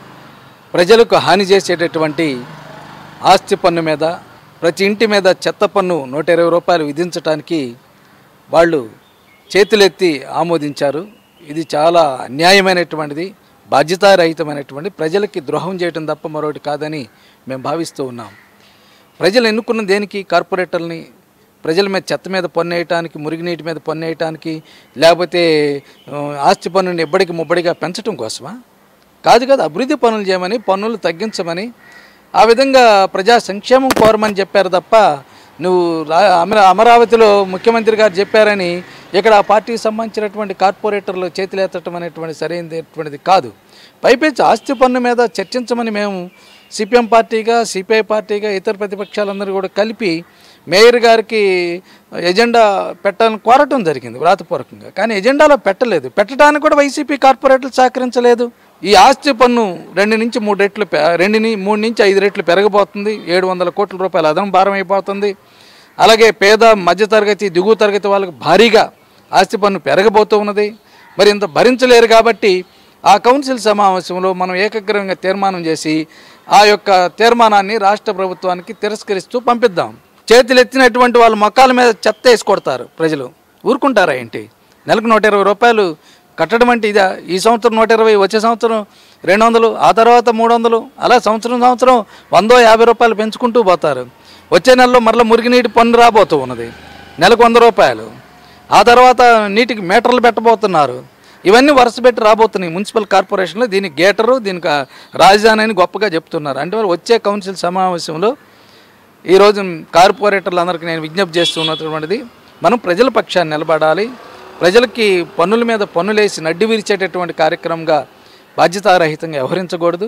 ప్రజలకు హాని చేసేటటువంటి ఆస్తి పన్ను మీద ప్రతి ఇంటి మీద చెత్త పన్ను నూట ఇరవై రూపాయలు విధించడానికి వాళ్ళు చేతులెత్తి ఆమోదించారు ఇది చాలా అన్యాయమైనటువంటిది బాధ్యతారహితమైనటువంటి ప్రజలకి ద్రోహం చేయడం తప్ప మరొకటి కాదని మేము భావిస్తూ ఉన్నాం ప్రజలు ఎన్నుకున్న దేనికి కార్పొరేటర్ని ప్రజల మీద చెత్త మీద పన్ను వేయటానికి మురుగునీటి మీద పన్ను వేయటానికి లేకపోతే ఆ, ఆస్తి పన్నుని ఎబ్బడికి ముబ్బడిగా పెంచడం కోసమా కాదు కాదు అభివృద్ధి పనులు చేయమని పన్నులు తగ్గించమని ఆ విధంగా ప్రజా సంక్షేమం కోరమని చెప్పారు తప్ప నువ్వు రా- అమరా అమరావతిలో ముఖ్యమంత్రి గారు చెప్పారని ఇక్కడ ఆ పార్టీకి సంబంధించినటువంటి కార్పొరేటర్లు చేతులెత్తడం అనేటువంటి సరైనటువంటిది కాదు పైపెచ్చు ఆస్తి పన్ను మీద చర్చించమని మేము సిపిఎం పార్టీగా సిపిఐ పార్టీగా ఇతర ప్రతిపక్షాలందరూ కూడా కలిపి మేయర్ గారికి ఎజెండా పెట్టాలని కోరటం జరిగింది వ్రాతపూర్వకంగా కానీ ఎజెండాలో పెట్టలేదు పెట్టడానికి కూడా వైసీపీ కార్పొరేటర్లు సహకరించలేదు ఈ ఆస్తి పన్ను రెండు నుంచి మూడు రెట్లు పె- రెండు ని- మూడు నుంచి ఐదు రెట్లు పెరగబోతుంది ఏడు వందల కోట్ల రూపాయలు అదనం భారం అయిపోతుంది అలాగే పేద మధ్యతరగతి దిగువ తరగతి వాళ్ళకి భారీగా ఆస్తి పన్ను పెరగబోతూ ఉన్నది మరి ఇంత భరించలేరు కాబట్టి ఆ కౌన్సిల్ సమావేశంలో మనం ఏకగ్రహంగా తీర్మానం చేసి ఆ యొక్క తీర్మానాన్ని రాష్ట్ర ప్రభుత్వానికి తిరస్కరిస్తూ పంపిద్దాం చేతులు ఎత్తినటువంటి వాళ్ళ మొక్కల మీద చెత్త వేసి కొడతారు ప్రజలు ఊరుకుంటారా ఏంటి నెలకు నూట ఇరవై రూపాయలు కట్టడం అంటే ఇదా ఈ సంవత్సరం నూట ఇరవై వచ్చే సంవత్సరం రెండు వందలు ఆ తర్వాత మూడు వందలు అలా సంవత్సరం సంవత్సరం వందో యాభై రూపాయలు పెంచుకుంటూ పోతారు వచ్చే నెలలో మరలా మురిగినీటి పన్ను రాబోతూ ఉన్నది నెలకు వంద రూపాయలు ఆ తర్వాత నీటికి మీటర్లు పెట్టబోతున్నారు ఇవన్నీ వరుస పెట్టి రాబోతున్నాయి మున్సిపల్ కార్పొరేషన్లో దీనికి గేటరు దీనికి ఆ రాజధాని అని గొప్పగా చెప్తున్నారు అంటే మరి వచ్చే కౌన్సిల్ సమావేశంలో ఈరోజు కార్పొరేటర్లందరికీ నేను విజ్ఞప్తి చేస్తున్నటువంటిది మనం ప్రజల పక్షాన్ని నిలబడాలి ప్రజలకి పన్నుల మీద పన్నులేసి నడ్డి విరిచేటటువంటి కార్యక్రమంగా బాధ్యతారహితంగా వ్యవహరించకూడదు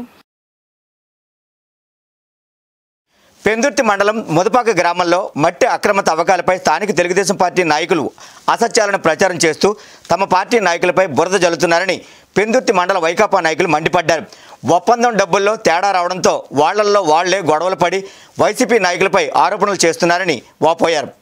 పెందుర్తి మండలం ముదపాక గ్రామంలో మట్టి అక్రమ తవ్వకాలపై స్థానిక తెలుగుదేశం పార్టీ నాయకులు అసత్యాలను ప్రచారం చేస్తూ తమ పార్టీ నాయకులపై బురద జల్లుతున్నారని పెందుర్తి మండల వైకాపా నాయకులు మండిపడ్డారు ఒప్పందం డబ్బుల్లో తేడా రావడంతో వాళ్లల్లో వాళ్లే గొడవలు పడి వైసీపీ నాయకులపై ఆరోపణలు చేస్తున్నారని వాపోయారు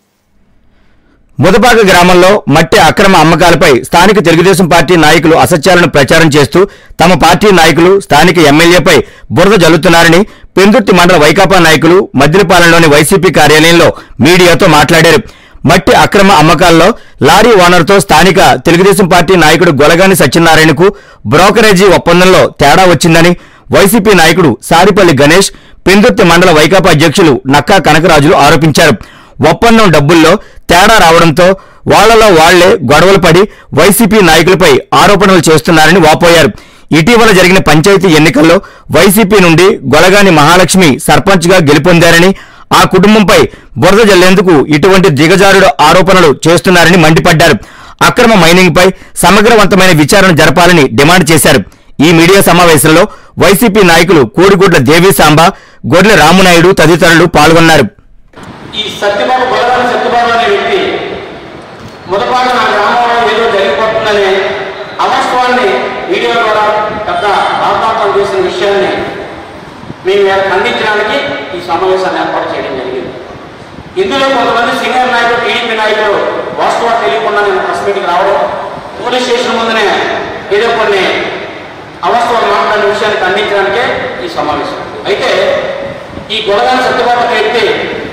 ముదపాక గ్రామంలో మట్టి అక్రమ అమ్మకాలపై స్థానిక తెలుగుదేశం పార్టీ నాయకులు అసత్యాలను ప్రచారం చేస్తూ తమ పార్టీ నాయకులు స్థానిక ఎమ్మెల్యేపై బురద జల్లుతున్నారని పెందుర్తి మండల వైకాపా నాయకులు మద్దిలపాలెంలోని వైసీపీ కార్యాలయంలో మీడియాతో మాట్లాడారు మట్టి అక్రమ అమ్మకాల్లో లారీ ఓనర్తో స్థానిక తెలుగుదేశం పార్టీ నాయకుడు గొలగాని సత్యనారాయణకు బ్రోకరేజీ ఒప్పందంలో తేడా వచ్చిందని వైసీపీ నాయకుడు సారిపల్లి గణేష్ పెందుర్తి మండల వైకాపా అధ్యక్షులు నక్కా కనకరాజులు ఆరోపించారు ఒప్పందం డబ్బుల్లో తేడా రావడంతో వాళ్లలో వాళ్లే గొడవలు పడి వైసీపీ నాయకులపై ఆరోపణలు చేస్తున్నారని వాపోయారు ఇటీవల జరిగిన పంచాయతీ ఎన్నికల్లో వైసీపీ నుండి గొలగాని మహాలక్ష్మి సర్పంచ్గా గెలుపొందారని ఆ కుటుంబంపై బురద జల్లేందుకు ఇటువంటి దిగజారుడు ఆరోపణలు చేస్తున్నారని మండిపడ్డారు అక్రమ మైనింగ్ పై సమగ్రవంతమైన విచారణ జరపాలని డిమాండ్ చేశారు ఈ మీడియా సమావేశంలో వైసీపీ నాయకులు కోడిగుడ్ల దేవి సాంబ గొర్రె రామునాయుడు తదితరులు పాల్గొన్నారు ఈ సత్యబాబు బలరాని సత్యబాబు అనే వ్యక్తి మొదపాక నా గ్రామంలో ఏదో జరిగిపోతుందనే అవాస్తవాన్ని వీడియో ద్వారా పెద్ద రాతాంతం చేసిన విషయాన్ని మేము ఇలా ఖండించడానికి ఈ సమావేశాన్ని ఏర్పాటు చేయడం జరిగింది ఇందులో కొంతమంది సీనియర్ నాయకులు టీడీపీ నాయకులు వాస్తవాలు తెలియకుండా నేను ప్రెస్ మీట్కి రావడం పోలీస్ స్టేషన్ ముందునే ఏదో కొన్ని అవాస్తవాలు మాట్లాడిన విషయాన్ని ఖండించడానికే ఈ సమావేశం అయితే ఈ గొడవని సత్యబాబు అనే వ్యక్తి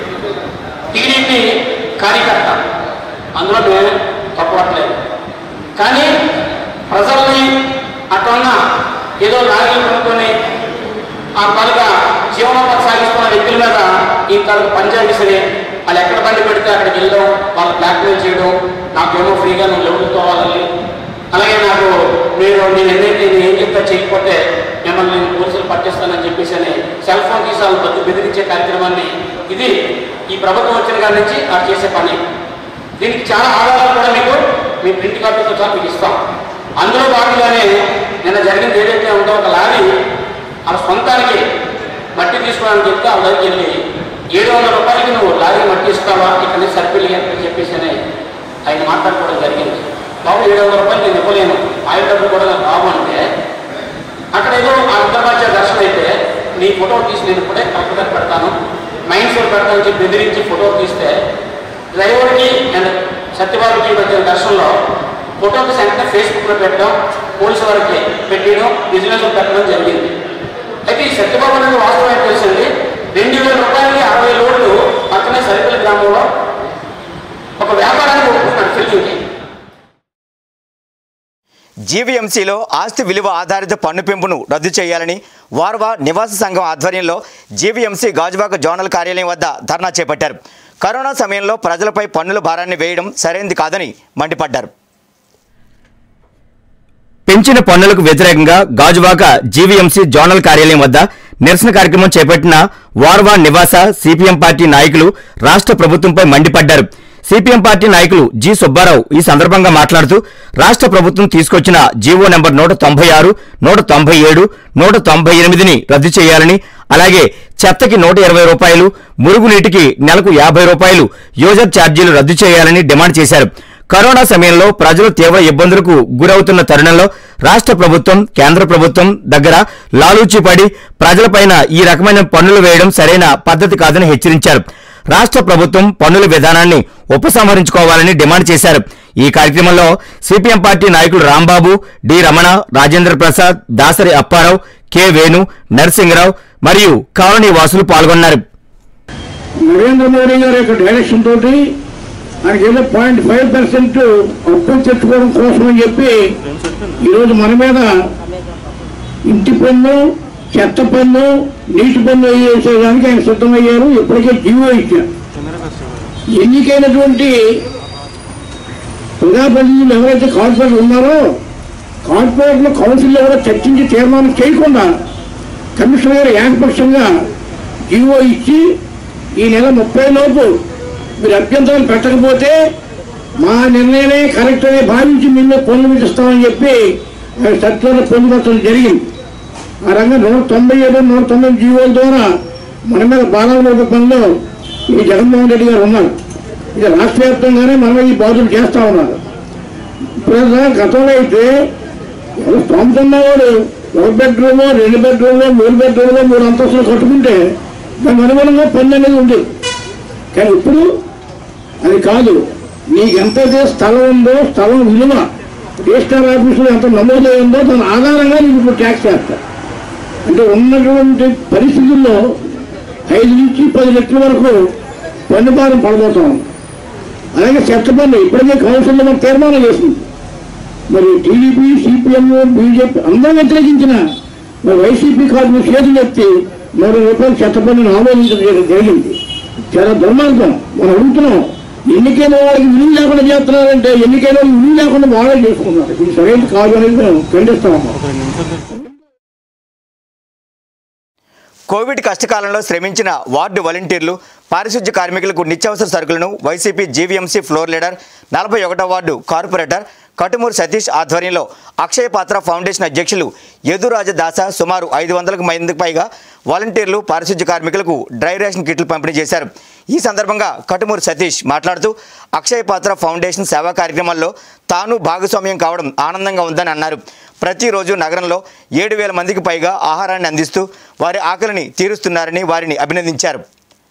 టీడీపీ కార్యకర్త అందులో మేము తప్పట్లేదు కానీ ప్రజల్ని అట్లా ఏదో లారీలు కొనుక్కొని ఆ తాలూకా జీవనోపాధి సాగిస్తున్న వ్యక్తుల మీద ఈ తాలూకా పంచాయతీ సరే వాళ్ళు ఎక్కడ బండి పెడితే అక్కడికి వెళ్ళడం వాళ్ళు బ్లాక్మెయిల్ చేయడం నాకేమో ఫ్రీగా నువ్వు లెవెలుకోవాలని అలాగే నాకు మీరు నేను ఎన్నైతే నేను ఏం చెప్తా చేయకపోతే మిమ్మల్ని నేను పోలీసులు పట్టిస్తానని చెప్పేసి అని సెల్ ఫోన్ తీసి వాళ్ళు బతుకు బెదిరించే కార్యక్రమాన్ని ఇది ఈ ప్రభుత్వం వచ్చిన కాడి నుంచి అది చేసే పని దీనికి చాలా ఆధారాలు కూడా మీకు మీ ప్రింట్ కాపీతో సహా మీకు ఇస్తాం అందులో భాగంగానే నిన్న జరిగింది ఏదైతే ఉందో ఒక లారీ వాళ్ళ సొంతానికి మట్టి తీసుకోవడానికి చెప్తే ఆ దగ్గరికి వెళ్ళి ఏడు వందల రూపాయలకి నువ్వు లారీ మట్టి ఇస్తావా ఇక్కడ నుంచి సర్పిల్ అని చెప్పేసి అని ఆయన మాట్లాడుకోవడం జరిగింది బాబు ఏడు వందల రూపాయలు నేను ఇవ్వలేను ఆయన డబ్బులు కూడా నాకు బాబు అంటే అక్కడ ఏదో ఆ అంతర్రాజ్య దర్శనం అయితే నీ ఫోటో తీసి నేను ఇప్పుడే కలెక్టర్ పెడతాను మైండ్ సెట్ పెడతానని చెప్పి బెదిరించి ఫోటో తీస్తే డ్రైవర్కి అండ్ సత్యబాబుకి మధ్య దర్శనంలో ఫోటో తీసి వెంటనే ఫేస్బుక్లో పెట్టడం పోలీసు వారికి పెట్టడం బిజినెస్ పెట్టడం జరిగింది అయితే ఈ సత్యబాబు అనేది వాస్తవం ఏంటి తెలిసింది రెండు వేల రూపాయలకి అరవై లోడ్లు పక్కనే సరిపల్లి గ్రామంలో ఒక వ్యాపారానికి ఒప్పుకున్నాడు ఫిల్లింగ్కి జీవీఎంసీలో ఆస్తి విలువ ఆధారిత పన్ను పెంపును రద్దు చేయాలని వార్వా నివాస సంఘం ఆధ్వర్యంలో జీవీఎంసీ గాజువాక జోనల్ కార్యాలయం వద్ద ధర్నా చేపట్టారు కరోనా సమయంలో ప్రజలపై పన్నుల భారాన్ని వేయడం సరైంది కాదని మండిపడ్డారు పెంచిన పన్నులకు వ్యతిరేకంగా గాజువాక జీవీఎంసీ జోనల్ కార్యాలయం వద్ద నిరసన కార్యక్రమం చేపట్టిన వార్వా నివాస సిపిఎం పార్టీ నాయకులు రాష్ట్ర ప్రభుత్వంపై మండిపడ్డారు సిపిఎం పార్టీ నాయకులు జి సుబ్బారావు ఈ సందర్భంగా మాట్లాడుతూ రాష్ట్ర ప్రభుత్వం తీసుకొచ్చిన జీవో నెంబర్ నూట తొంభై ఆరు నూట తొంభై ఏడు నూట తొంభై ఎనిమిదిని రద్దు చేయాలని అలాగే చెత్తకి నూట ఇరవై రూపాయలు మురుగునీటికి నెలకు యాభై రూపాయలు యూజర్ ఛార్జీలు రద్దు చేయాలని డిమాండ్ చేశారు కరోనా సమయంలో ప్రజలు తీవ్ర ఇబ్బందులకు గురవుతున్న తరుణంలో రాష్ట్ర ప్రభుత్వం కేంద్ర ప్రభుత్వం దగ్గర లాలూచి పడి ప్రజలపైన ఈ రకమైన పన్నులు వేయడం సరైన పద్ధతి కాదని హెచ్చరించారు రాష్ట్ర ప్రభుత్వం పన్నుల విధానాన్ని ఉపసంహరించుకోవాలని డిమాండ్ చేశారు ఈ కార్యక్రమంలో సిపిఎం పార్టీ నాయకులు రాంబాబు డి రమణ రాజేంద్ర ప్రసాద్ దాసరి అప్పారావు కె వేణు నరసింహరావు మరియు కాలనీ వాసులు పాల్గొన్నారు నరేంద్ర మోడీ గారి యొక్క డైరెక్షన్ తోటి ఆయనకి ఏదో పాయింట్ ఫైవ్ పర్సెంట్ అప్పులు తెచ్చుకోవడం కోసం అని చెప్పి ఈరోజు మన మీద ఇంటి పన్ను చెత్త పన్ను నీటి పన్ను వేసేదానికి ఆయన సిద్ధమయ్యారు ఇప్పటికే జీవో ఇచ్చారు ఎన్నికైనటువంటి ప్రజాప్రతినిధులు ఎవరైతే కార్పొరేట్ ఉన్నారో కార్పొరేట్లో కౌన్సిల్లో కూడా చర్చించి తీర్మానం చేయకుండా కమిషనర్ గారు ఏకపక్షంగా జీవో ఇచ్చి ఈ నెల ముప్పై లోపు మీరు అభ్యంతరం పెట్టకపోతే మా నిర్ణయమే కరెక్ట్ అని భావించి మేము పనులు విధిస్తామని చెప్పి ఆయన సర్కులర్ పొందుపరచడం జరిగింది ఆ రంగం నూట తొంభై ఏడు నూట తొంభై జీవోల ద్వారా మన మీద బాలవరూప పనిలో ఈ జగన్మోహన్ రెడ్డి గారు ఉన్నారు ఇది రాష్ట్ర వ్యాప్తంగానే మనం ఈ బాధలు చేస్తా ఉన్నారు ఇప్పుడు అసలు గతంలో అయితే ఎవరు స్తోమత ఉన్నవాడు ఒక బెడ్రూమ్ రెండు బెడ్రూమ్ మూడు బెడ్రూమ్ మూడు అంతస్తులు కట్టుకుంటే దాని అనుగుణంగా పన్ను అనేది ఉండేది కానీ ఇప్పుడు అది కాదు నీకు ఎంతైతే స్థలం ఉందో స్థలం విలువ రిజిస్టర్ ఆఫీసులో ఎంత నమోదై ఉందో దాని ఆధారంగా నీకు ఇప్పుడు ట్యాక్స్ చేస్తారు అంటే ఉన్నటువంటి పరిస్థితుల్లో ఐదు నుంచి పది లక్షల వరకు పన్ను భారం పడబోతాం అలాగే చెత్త పన్ను ఇప్పటికే కౌన్సిల్లో మనం తీర్మానం చేసింది మరి టీడీపీ సిపిఎం బీజేపీ అందరూ వ్యతిరేకించిన మరి వైసీపీ కార్మికులు చేతులు ఎత్తి నూరు రూపాయలు చెత్త పన్నును ఆమోదించడం జరిగింది చాలా దుర్మార్గం మనం అడుగుతున్నాం ఎన్నికైన వాళ్ళకి విలువ లేకుండా చేస్తున్నారంటే ఎన్నికైన వాళ్ళకి విలువ లేకుండా వాళ్ళే చేసుకున్నారు ఇది సరైనది కాదు అనేది మేము ఖండిస్తాము కోవిడ్ కష్టకాలంలో శ్రమించిన వార్డు వాలంటీర్లు పారిశుధ్య కార్మికులకు నిత్యావసర సరుకులను వైసీపీ జీవీఎంసీ ఫ్లోర్ లీడర్ నలభై ఒకటో వార్డు కార్పొరేటర్ కటుమూరు సతీష్ ఆధ్వర్యంలో అక్షయ పాత్ర ఫౌండేషన్ అధ్యక్షులు యదురాజ దాస సుమారు ఐదు వందలకు మందికి పైగా వాలంటీర్లు పారిశుధ్య కార్మికులకు డ్రై రేషన్ కిట్లు పంపిణీ చేశారు ఈ సందర్భంగా కటుమూరు సతీష్ మాట్లాడుతూ అక్షయ పాత్ర ఫౌండేషన్ సేవా కార్యక్రమాల్లో తాను భాగస్వామ్యం కావడం ఆనందంగా ఉందని అన్నారు ప్రతిరోజు నగరంలో ఏడు వేల మందికి పైగా ఆహారాన్ని అందిస్తూ వారి ఆకలిని తీరుస్తున్నారని వారిని అభినందించారు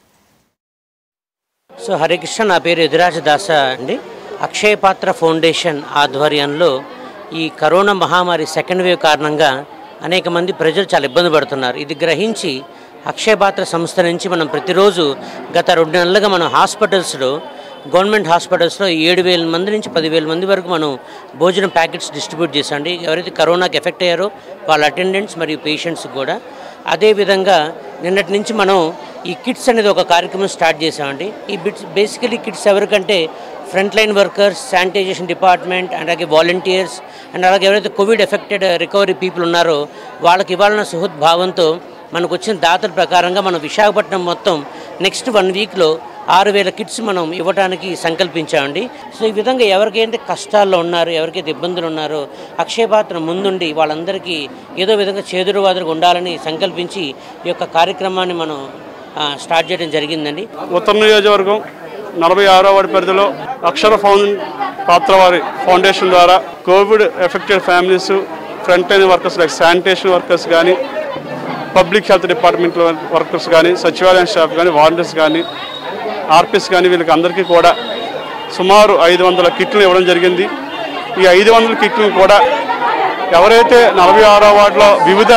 సో హరికృష్ణ నా పేరు ఎదురాజ దాస అండి అక్షయ పాత్ర ఫౌండేషన్ ఆధ్వర్యంలో ఈ కరోనా మహమ్మారి సెకండ్ వేవ్ కారణంగా అనేక మంది ప్రజలు చాలా ఇబ్బంది పడుతున్నారు ఇది గ్రహించి అక్షయ పాత్ర సంస్థ నుంచి మనం ప్రతిరోజు గత రెండు నెలలుగా మనం హాస్పిటల్స్లో గవర్నమెంట్ హాస్పిటల్స్లో ఏడు వేల మంది నుంచి పదివేల మంది వరకు మనం భోజనం ప్యాకెట్స్ డిస్ట్రిబ్యూట్ చేసామండి ఎవరైతే కరోనాకి ఎఫెక్ట్ అయ్యారో వాళ్ళ అటెండెంట్స్ మరియు పేషెంట్స్ కూడా అదేవిధంగా నిన్నటి నుంచి మనం ఈ కిట్స్ అనేది ఒక కార్యక్రమం స్టార్ట్ చేసామండి ఈ బిట్స్ బేసికలీ కిట్స్ ఎవరికంటే front line workers sanitization department and అలాగే వాలంటీర్స్ అండ్ అలాగే ఎవరైతే కోవిడ్ ఎఫెక్టెడ్ రికవరీ పీపుల్ ఉన్నారో వాళ్ళకి ఇవ్వాలన్న సుహృద్భావంతో మనకు వచ్చిన దాతల ప్రకారంగా మనం విశాఖపట్నం మొత్తం నెక్స్ట్ వన్ వీక్లో ఆరు వేల కిట్స్ మనం ఇవ్వడానికి సంకల్పించామండి సో ఈ విధంగా ఎవరికైతే కష్టాల్లో ఉన్నారో ఎవరికైతే ఇబ్బందులు ఉన్నారో అక్షయపాత్ర ముందుండి వాళ్ళందరికీ ఏదో విధంగా చేదురువాదులుగా ఉండాలని సంకల్పించి ఈ యొక్క కార్యక్రమాన్ని మనం ఆ, స్టార్ట్ చేయడం జరిగిందండి ఉత్తర నియోజకవర్గం నలభై ఆరో వాడి పరిధిలో అక్షర ఫౌండ్ పాత్ర వారి ఫౌండేషన్ ద్వారా Covid affected families front line workers like sanitation workers కానీ పబ్లిక్ హెల్త్ డిపార్ట్మెంట్ వర్కర్స్ కానీ సచివాలయం స్టాఫ్ కానీ వాలంటీర్స్ కానీ ఆర్పిస్ కానీ వీళ్ళకి అందరికీ కూడా సుమారు ఐదు వందల కిట్లు ఇవ్వడం జరిగింది ఈ ఐదు వందల కిట్లను కూడా ఎవరైతే నలభై ఆరో వార్డులో వివిధ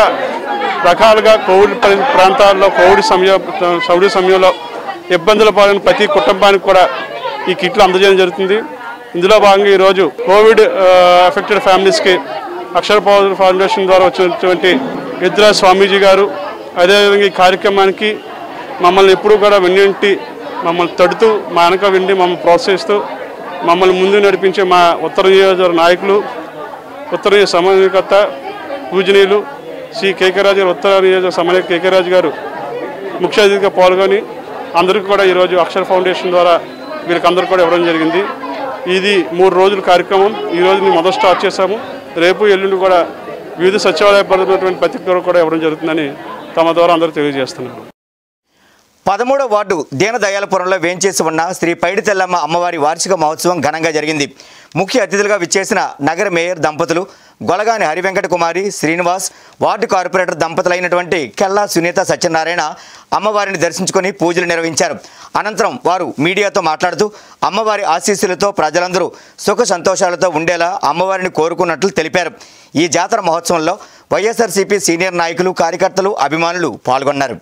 రకాలుగా కోవిడ్ పరి- ప్రాంతాల్లో కోవిడ్ సమయ సౌడి సమయంలో ఇబ్బందులు పాలైన ప్రతి కుటుంబానికి కూడా ఈ కిట్లు అందజేయడం జరుగుతుంది ఇందులో భాగంగా ఈరోజు కోవిడ్ ఎఫెక్టెడ్ ఫ్యామిలీస్కి అక్షర పౌర ఫౌండేషన్ ద్వారా వచ్చినటువంటి ఇద్రా స్వామీజీ గారు అదేవిధంగా ఈ కార్యక్రమానికి మమ్మల్ని ఎప్పుడూ కూడా వెన్నింటి మమ్మల్ని తడుతూ మా వెనక వెండి మమ్మల్ని ప్రోత్సహిస్తూ మమ్మల్ని ముందు నడిపించే మా ఉత్తర నియోజకవర్గ నాయకులు ఉత్తర నియోజక సమన్వయకర్త పూజనీయులు శ్రీ కేకరాజు గారు ఉత్తర నియోజక సమన్వయ కేకరాజు గారు ముఖ్య అతిథిగా పాల్గొని అందరికీ కూడా ఈరోజు అక్షర ఫౌండేషన్ ద్వారా వీళ్ళకందరూ కూడా ఇవ్వడం జరిగింది ఇది మూడు రోజుల కార్యక్రమం ఈ రోజు మేము మొదలు స్టార్ట్ చేశాము రేపు ఎల్లుండి కూడా వివిధ సచివాలయ పరిధినటువంటి ప్రతి ఒక్కరు కూడా ఇవ్వడం జరుగుతుందని తమ ద్వారా అందరూ తెలియజేస్తున్నారు పదమూడవ వార్డు దీనదయాలపురంలో వేంచేసి ఉన్న శ్రీ పైడి తెల్లమ్మ అమ్మవారి వార్షిక మహోత్సవం ఘనంగా జరిగింది ముఖ్య అతిథులుగా విచ్చేసిన నగర మేయర్ దంపతులు గొలగాని హరివెంకట కుమారి శ్రీనివాస్ వార్డు కార్పొరేటర్ దంపతులైనటువంటి కెల్లా సునీత సత్యనారాయణ అమ్మవారిని దర్శించుకొని పూజలు నిర్వహించారు అనంతరం వారు మీడియాతో మాట్లాడుతూ అమ్మవారి ఆశీస్సులతో ప్రజలందరూ సుఖ సంతోషాలతో ఉండేలా అమ్మవారిని కోరుకున్నట్లు తెలిపారు ఈ జాతర మహోత్సవంలో వైఎస్ఆర్సీపీ సీనియర్ నాయకులు కార్యకర్తలు అభిమానులు పాల్గొన్నారు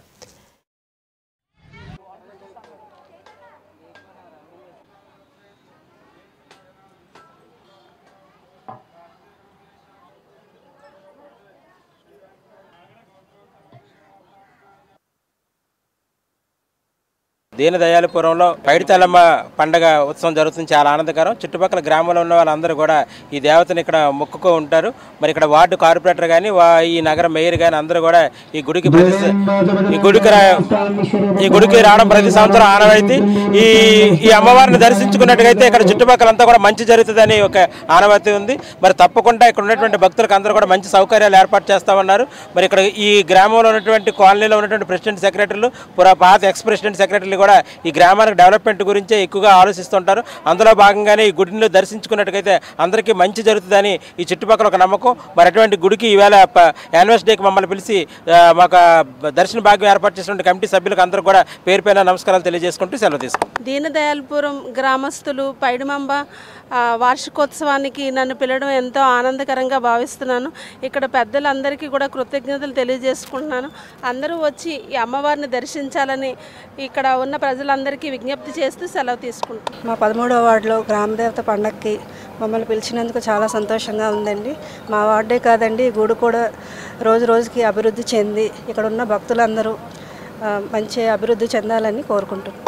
దీనదయాలపురంలో పైడితల్లమ్మ పండగ ఉత్సవం జరుగుతుంది చాలా ఆనందకరం చుట్టుపక్కల గ్రామంలో ఉన్న వాళ్ళందరూ కూడా ఈ దేవతని ఇక్కడ మొక్కుకో ఉంటారు మరి ఇక్కడ వార్డు కార్పొరేటర్ కానీ ఈ నగర మేయర్ కానీ అందరూ కూడా ఈ గుడికి ప్రతి ఈ గుడికి రా- ఈ గుడికి రావడం ప్రతి సంవత్సరం ఆనవాయితీ ఈ ఈ అమ్మవారిని దర్శించుకున్నట్టుగైతే ఇక్కడ చుట్టుపక్కల అంతా కూడా మంచి జరుగుతుందని ఒక ఆనవాయితీ ఉంది మరి తప్పకుండా ఇక్కడ ఉన్నటువంటి భక్తులకు అందరూ కూడా మంచి సౌకర్యాలు ఏర్పాటు చేస్తామన్నారు మరి ఇక్కడ ఈ గ్రామంలో ఉన్నటువంటి కాలనీలో ఉన్నటువంటి ప్రెసిడెంట్ సెక్రటరీలు పురా పాత ఎక్స్ ప్రెసిడెంట్ సెక్రటరీలు కూడా ఈ గ్రామానికి డెవలప్మెంట్ గురించే ఎక్కువగా ఆలోచిస్తుంటారు అందులో భాగంగానే ఈ గుడిని దర్శించుకున్నట్టుగైతే అందరికీ మంచి జరుగుతుందని ఈ చుట్టుపక్కల ఒక నమ్మకం మరి అటువంటి గుడికి ఈవేళ యానివర్స్ డేకి మమ్మల్ని పిలిచి ఆ, మాకు ఆ దర్శన భాగ్యం ఏర్పాటు చేసినటువంటి కమిటీ సభ్యులకు అందరూ కూడా పేరు పైన నమస్కారాలు తెలియజేసుకుంటూ సెలవు తీసుకుంటాం దీనదయాల్పురం గ్రామస్తులు పైడిమంబ ఆ, వార్షికోత్సవానికి నన్ను పిలవడం ఎంతో ఆనందకరంగా భావిస్తున్నాను ఇక్కడ పెద్దలందరికీ కూడా కృతజ్ఞతలు తెలియజేసుకుంటున్నాను అందరూ వచ్చి ఈ అమ్మవారిని దర్శించాలని ఇక్కడ ఉన్న ప్రజలందరికీ విజ్ఞప్తి చేస్తూ సెలవు తీసుకుంటున్నాను మా పదమూడవ వార్డులో గ్రామదేవత పండగకి మమ్మల్ని పిలిచినందుకు చాలా సంతోషంగా ఉందండి మా వార్డే కాదండి ఈ గుడి కూడా రోజు రోజుకి అభివృద్ధి చెంది ఇక్కడ ఉన్న భక్తులందరూ ఆ, మంచి అభివృద్ధి చెందాలని కోరుకుంటున్నాం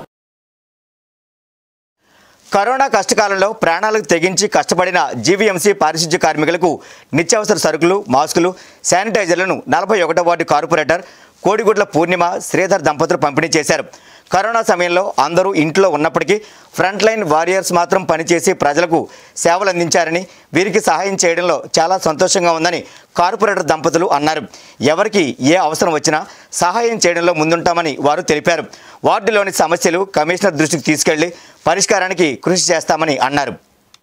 కరోనా కష్టకాలంలో ప్రాణాలకు తెగించి కష్టపడిన జీవీఎంసీ పారిశుధ్య కార్మికులకు నిత్యావసర సరుకులు మాస్కులు శానిటైజర్లను నలభై ఒకటో వార్డు కార్పొరేటర్ కోడిగుడ్ల పూర్ణిమ శ్రీధర్ దంపతులు పంపిణీ చేశారు కరోనా సమయంలో అందరూ ఇంట్లో ఉన్నప్పటికీ ఫ్రంట్ లైన్ వారియర్స్ మాత్రం పనిచేసి ప్రజలకు సేవలు అందించారని వీరికి సహాయం చేయడంలో చాలా సంతోషంగా ఉందని కార్పొరేటర్ దంపతులు అన్నారు ఎవరికి ఏ అవసరం వచ్చినా సహాయం చేయడంలో ముందుంటామని వారు తెలిపారు వార్డులోని సమస్యలు కమిషనర్ దృష్టికి తీసుకెళ్లి పరిష్కారానికి కృషి చేస్తామని అన్నారు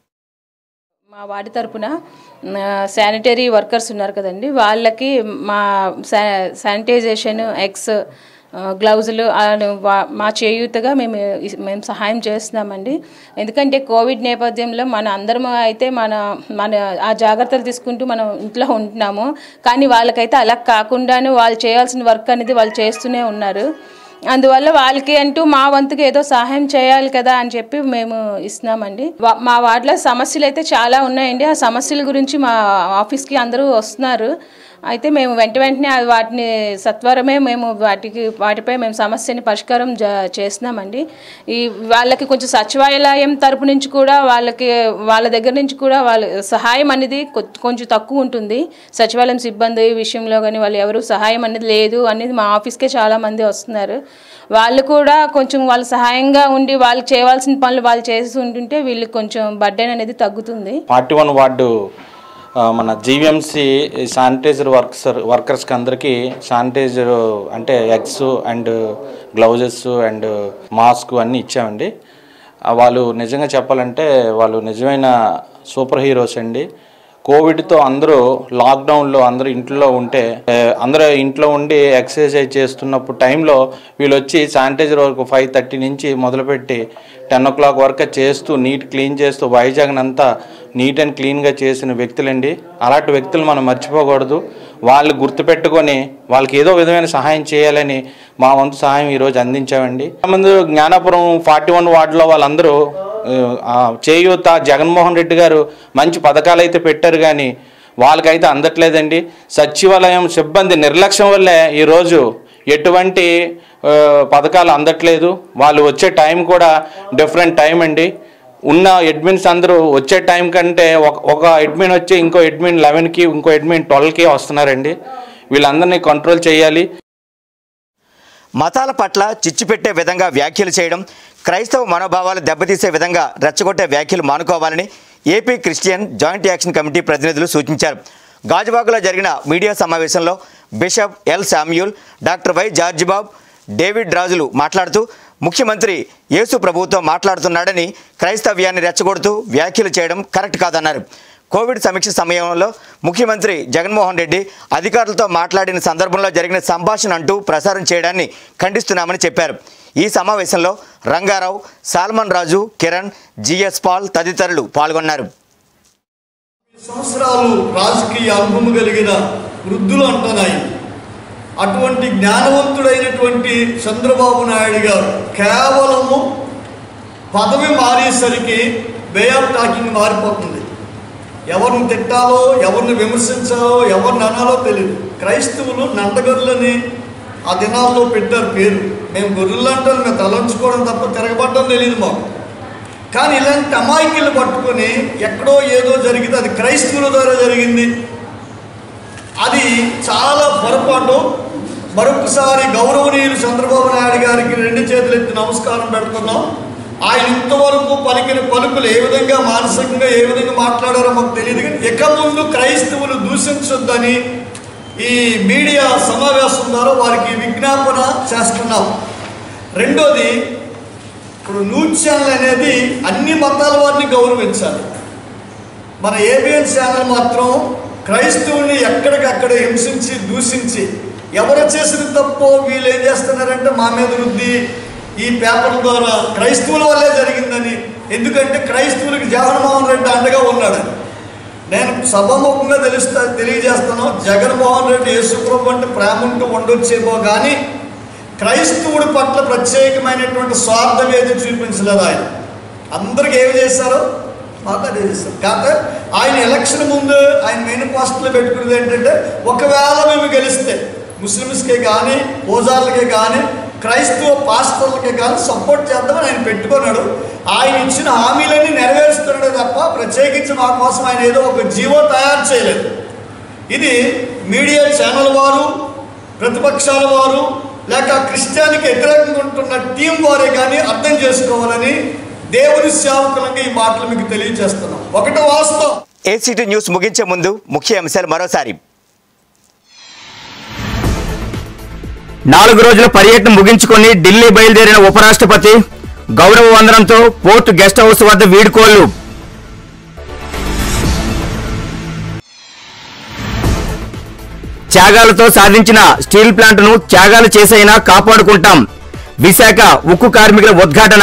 మా వార్డు తరపున శానిటరీ వర్కర్స్ ఉన్నారు కదండి వాళ్ళకి మా శా శానిటైజేషన్ ఎక్స్ గ్లౌజులు ఆ, వా- మా చేయూతగా మేము ఇస్- మేము సహాయం చేస్తున్నామండి ఎందుకంటే కోవిడ్ నేపథ్యంలో మన అందరం అయితే మన మన ఆ జాగ్రత్తలు తీసుకుంటూ మనం ఇంట్లో ఉంటున్నాము కానీ వాళ్ళకైతే అలా కాకుండానే వాళ్ళు చేయాల్సిన వర్క్ అనేది వాళ్ళు చేస్తూనే ఉన్నారు అందువల్ల వాళ్ళకి అంటూ మా వంతుకి ఏదో సహాయం చేయాలి కదా అని చెప్పి మేము ఇస్తున్నామండి వా- మా వార్డులో సమస్యలు అయితే చాలా ఉన్నాయండి ఆ సమస్యల గురించి మా ఆఫీస్కి అందరూ వస్తున్నారు అయితే మేము వెంట వెంటనే అది వాటిని సత్వరమే మేము వాటికి వాటిపై మేము సమస్యని పరిష్కారం జ చేస్తున్నామండి ఈ వాళ్ళకి కొంచెం సచివాలయం తరపు నుంచి కూడా వాళ్ళకి వాళ్ళ దగ్గర నుంచి కూడా వాళ్ళ సహాయం అనేది కొ- కొంచెం తక్కువ ఉంటుంది సచివాలయం సిబ్బంది విషయంలో కానీ వాళ్ళు ఎవరు సహాయం అనేది లేదు అనేది మా ఆఫీస్కే చాలా మంది వస్తున్నారు వాళ్ళు కూడా కొంచెం వాళ్ళ సహాయంగా ఉండి వాళ్ళు చేయవలసిన పనులు వాళ్ళు చేసి ఉంటుంటే వీళ్ళకి కొంచెం బర్డెన్ అనేది తగ్గుతుంది ఫార్టీ వన్ వార్డు ఆ, మన జీవీఎంసీ శానిటైజర్ వర్క్స్ వర్కర్స్కి అందరికీ శానిటైజర్ అంటే eggs and gloves and mask అన్నీ ఇచ్చామండి ఆ, వాళ్ళు నిజంగా చెప్పాలంటే వాళ్ళు నిజమైన సూపర్ హీరోస్ అండి కోవిడ్తో అందరూ లాక్డౌన్లో అందరూ ఇంట్లో ఉంటే ఏ, అందరూ ఇంట్లో ఉండి ఎక్సర్సైజ్ చేస్తున్నప్పుడు టైంలో వీళ్ళు వచ్చి శానిటైజర్ వరకు ఫైవ్ థర్టీ నుంచి మొదలుపెట్టి టెన్ ఓ క్లాక్ వరకు చేస్తూ నీట్ క్లీన్ చేస్తూ వైజాగ్ని అంతా నీట్ అండ్ క్లీన్గా చేసిన వ్యక్తులండి అలాంటి వ్యక్తులు మనం మర్చిపోకూడదు వాళ్ళు గుర్తుపెట్టుకొని వాళ్ళకి ఏదో విధమైన సహాయం చేయాలని మా వంతు సహాయం ఈరోజు అందించామండి ముందు జ్ఞానాపురం ఫార్టీ వన్ వార్డులో వాళ్ళందరూ ఆ, చేయూత జగన్మోహన్ రెడ్డి గారు మంచి పథకాలు అయితే పెట్టారు కానీ వాళ్ళకైతే అందట్లేదండి సచివాలయం సిబ్బంది నిర్లక్ష్యం వల్లే ఈరోజు ఎటువంటి ఆ, పథకాలు అందట్లేదు వాళ్ళు వచ్చే టైం కూడా డిఫరెంట్ టైం అండి ఉన్న అడ్మిన్స్ అందరూ వచ్చే టైం కంటే ఒక ఒక అడ్మిన్ వచ్చి ఇంకో అడ్మిన్ లెవెన్కి ఇంకో అడ్మిన్ ట్వెల్వ్కి వస్తున్నారండి వీళ్ళందరినీ కంట్రోల్ చేయాలి మతాల పట్ల చిచ్చు పెట్టే విధంగా వ్యాఖ్యలు చేయడం క్రైస్తవ మనోభావాలు దెబ్బతీసే విధంగా రెచ్చగొట్టే వ్యాఖ్యలు మానుకోవాలని AP Christian joint action committee ప్రతినిధులు సూచించారు గాజువాకలో జరిగిన మీడియా సమావేశంలో bishop L Samuel doctor Y Georgebabu David రాజులు మాట్లాడుతూ ముఖ్యమంత్రి యేసు ప్రభువుతో మాట్లాడుతున్నాడని క్రైస్తవ్యాన్ని రెచ్చగొడుతూ వ్యాఖ్యలు చేయడం కరెక్ట్ కాదన్నారు కోవిడ్ సమీక్ష సమయంలో ముఖ్యమంత్రి జగన్మోహన్ రెడ్డి అధికారులతో మాట్లాడిన సందర్భంలో జరిగిన సంభాషణ అంటూ ప్రసారం చేయడాన్ని ఖండిస్తున్నామని చెప్పారు ఈ సమావేశంలో Rangarao Solomon Raju Kiran GS Paul తదితరులు పాల్గొన్నారు సంవత్సరాలు రాజకీయ అనుభవం కలిగిన వృద్ధులు అంటున్నాయి అటువంటి జ్ఞానవంతుడైనటువంటి చంద్రబాబు నాయుడు గారు కేవలము పదవి మారేసరికి వే ఆఫ్ టాకింగ్ మారిపోతుంది ఎవరిని తిట్టాలో ఎవరిని విమర్శించాలో ఎవరిని అనాలో తెలియదు క్రైస్తవులు నంటగర్లని ఆ దినాల్లో పెట్టారు పేరు మేము గొర్రెలు అంటారు మేము తలంచుకోవడం తప్ప తిరగబడడం తెలియదు మాకు కానీ ఇలాంటి అమాయకులు పట్టుకొని ఎక్కడో ఏదో జరిగితే అది క్రైస్తవుల ద్వారా జరిగింది అది చాలా పొరపాటు మరొకసారి గౌరవనీయులు చంద్రబాబు నాయుడు గారికి రెండు చేతులు ఎత్తి నమస్కారం పెడుతున్నాం ఆయన ఇంతవరకు పలికిన పలుకులు ఏ విధంగా మానసికంగా ఏ విధంగా మాట్లాడారో మాకు తెలియదు కానీ ఇక ముందు క్రైస్తవులు దూషించొద్దని ఈ మీడియా సమావేశం ద్వారా వారికి విజ్ఞాపన చేస్తున్నాం రెండోది ఇప్పుడు న్యూస్ ఛానల్ అనేది అన్ని మతాల వారిని గౌరవించాలి మన ఏబిఎన్ ఛానల్ మాత్రం క్రైస్తవుని ఎక్కడికక్కడ హింసించి దూషించి ఎవరు చేసిన తప్పో వీళ్ళు ఏం చేస్తున్నారంటే మా మీద రుద్ది ఈ పేపర్ల ద్వారా క్రైస్తవుల వల్లే జరిగిందని ఎందుకంటే క్రైస్తవులకి జగన్మోహన్ రెడ్డి అండగా ఉన్నాడు నేను సభముఖంగా తెలుస్తా తెలియజేస్తాను జగన్మోహన్ రెడ్డి యేసుప్రభు అంటే ప్రేమ ఉంటూ ఉండొచ్చేమో కానీ క్రైస్తవుడి పట్ల ప్రత్యేకమైనటువంటి స్వార్థం ఏది చూపించలేదు ఆయన అందరికి ఏమి చేశారో మాకు అదే చేశారు కాకపోతే ఆయన ఎలక్షన్ ముందు ఆయన మేనిఫెస్టోలో పెట్టుకున్నది ఏంటంటే ఒకవేళ మేము గెలిస్తే ముస్లిమ్స్కే కానీ ఓజార్లకే కానీ క్రైస్తవ పాస్టర్లకే కానీ సపోర్ట్ చేద్దామని ఆయన పెట్టుకున్నాడు ఆయన ఇచ్చిన హామీలన్నీ నెరవేరుస్తున్నాడే తప్ప ప్రత్యేకించి మా కోసం ఆయన ఏదో ఒక జీవో తయారు చేయలేదు ఇది మీడియా ఛానల్ వారు ప్రతిపక్షాల వారు లేక క్రిస్టియానికి వ్యతిరేకంగా ఉంటున్న టీం వారే కానీ అర్థం చేసుకోవాలని దేవుని సేవకులంగా ఈ మాటలు మీకు తెలియజేస్తున్నాం ఒకటి వాస్తవం ఏసీటీ న్యూస్ ముగించే ముందు ముఖ్య అంశాలు మరోసారి నాలుగు రోజుల పర్యటన ముగించుకొని ఢిల్లీ బయలుదేరిన ఉపరాష్ట్రపతి గౌరవ వందనంతో పోర్టు గెస్ట్ హౌస్ వద్ద వీడ్కోళ్లు త్యాగాలతో సాధించిన స్టీల్ ప్లాంట్ను త్యాగాలు చేసైనా కాపాడుకుంటాం విశాఖ ఉక్కు కార్మికుల ఉద్ఘాటన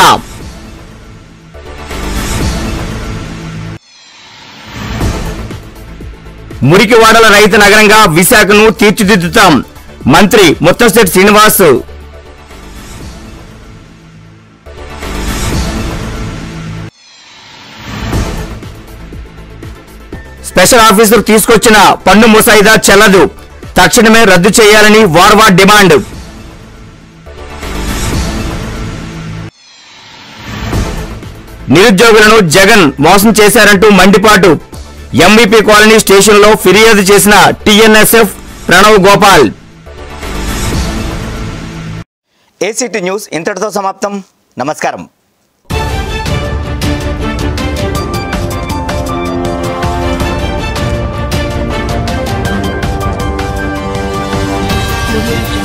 మురికివాడల రైతు నగరంగా విశాఖను తీర్చిదిద్దుతాం మంత్రి ముత్తశెట్టి శ్రీనివాస్ స్పెషల్ ఆఫీసర్ తీసుకొచ్చిన పన్ను ముసాయిదా చెల్లదు తక్షణమే రద్దు చేయాలని వార్వా డిమాండ్ నిరుద్యోగులను జగన్ మోసం చేశారంటూ మండిపాటు ఎంవీపీ కాలనీ స్టేషన్లో ఫిర్యాదు చేసిన TNSF Pranav Gopal ACT news ఇంతటితో సమాప్తం నమస్కారం Audio Jungle.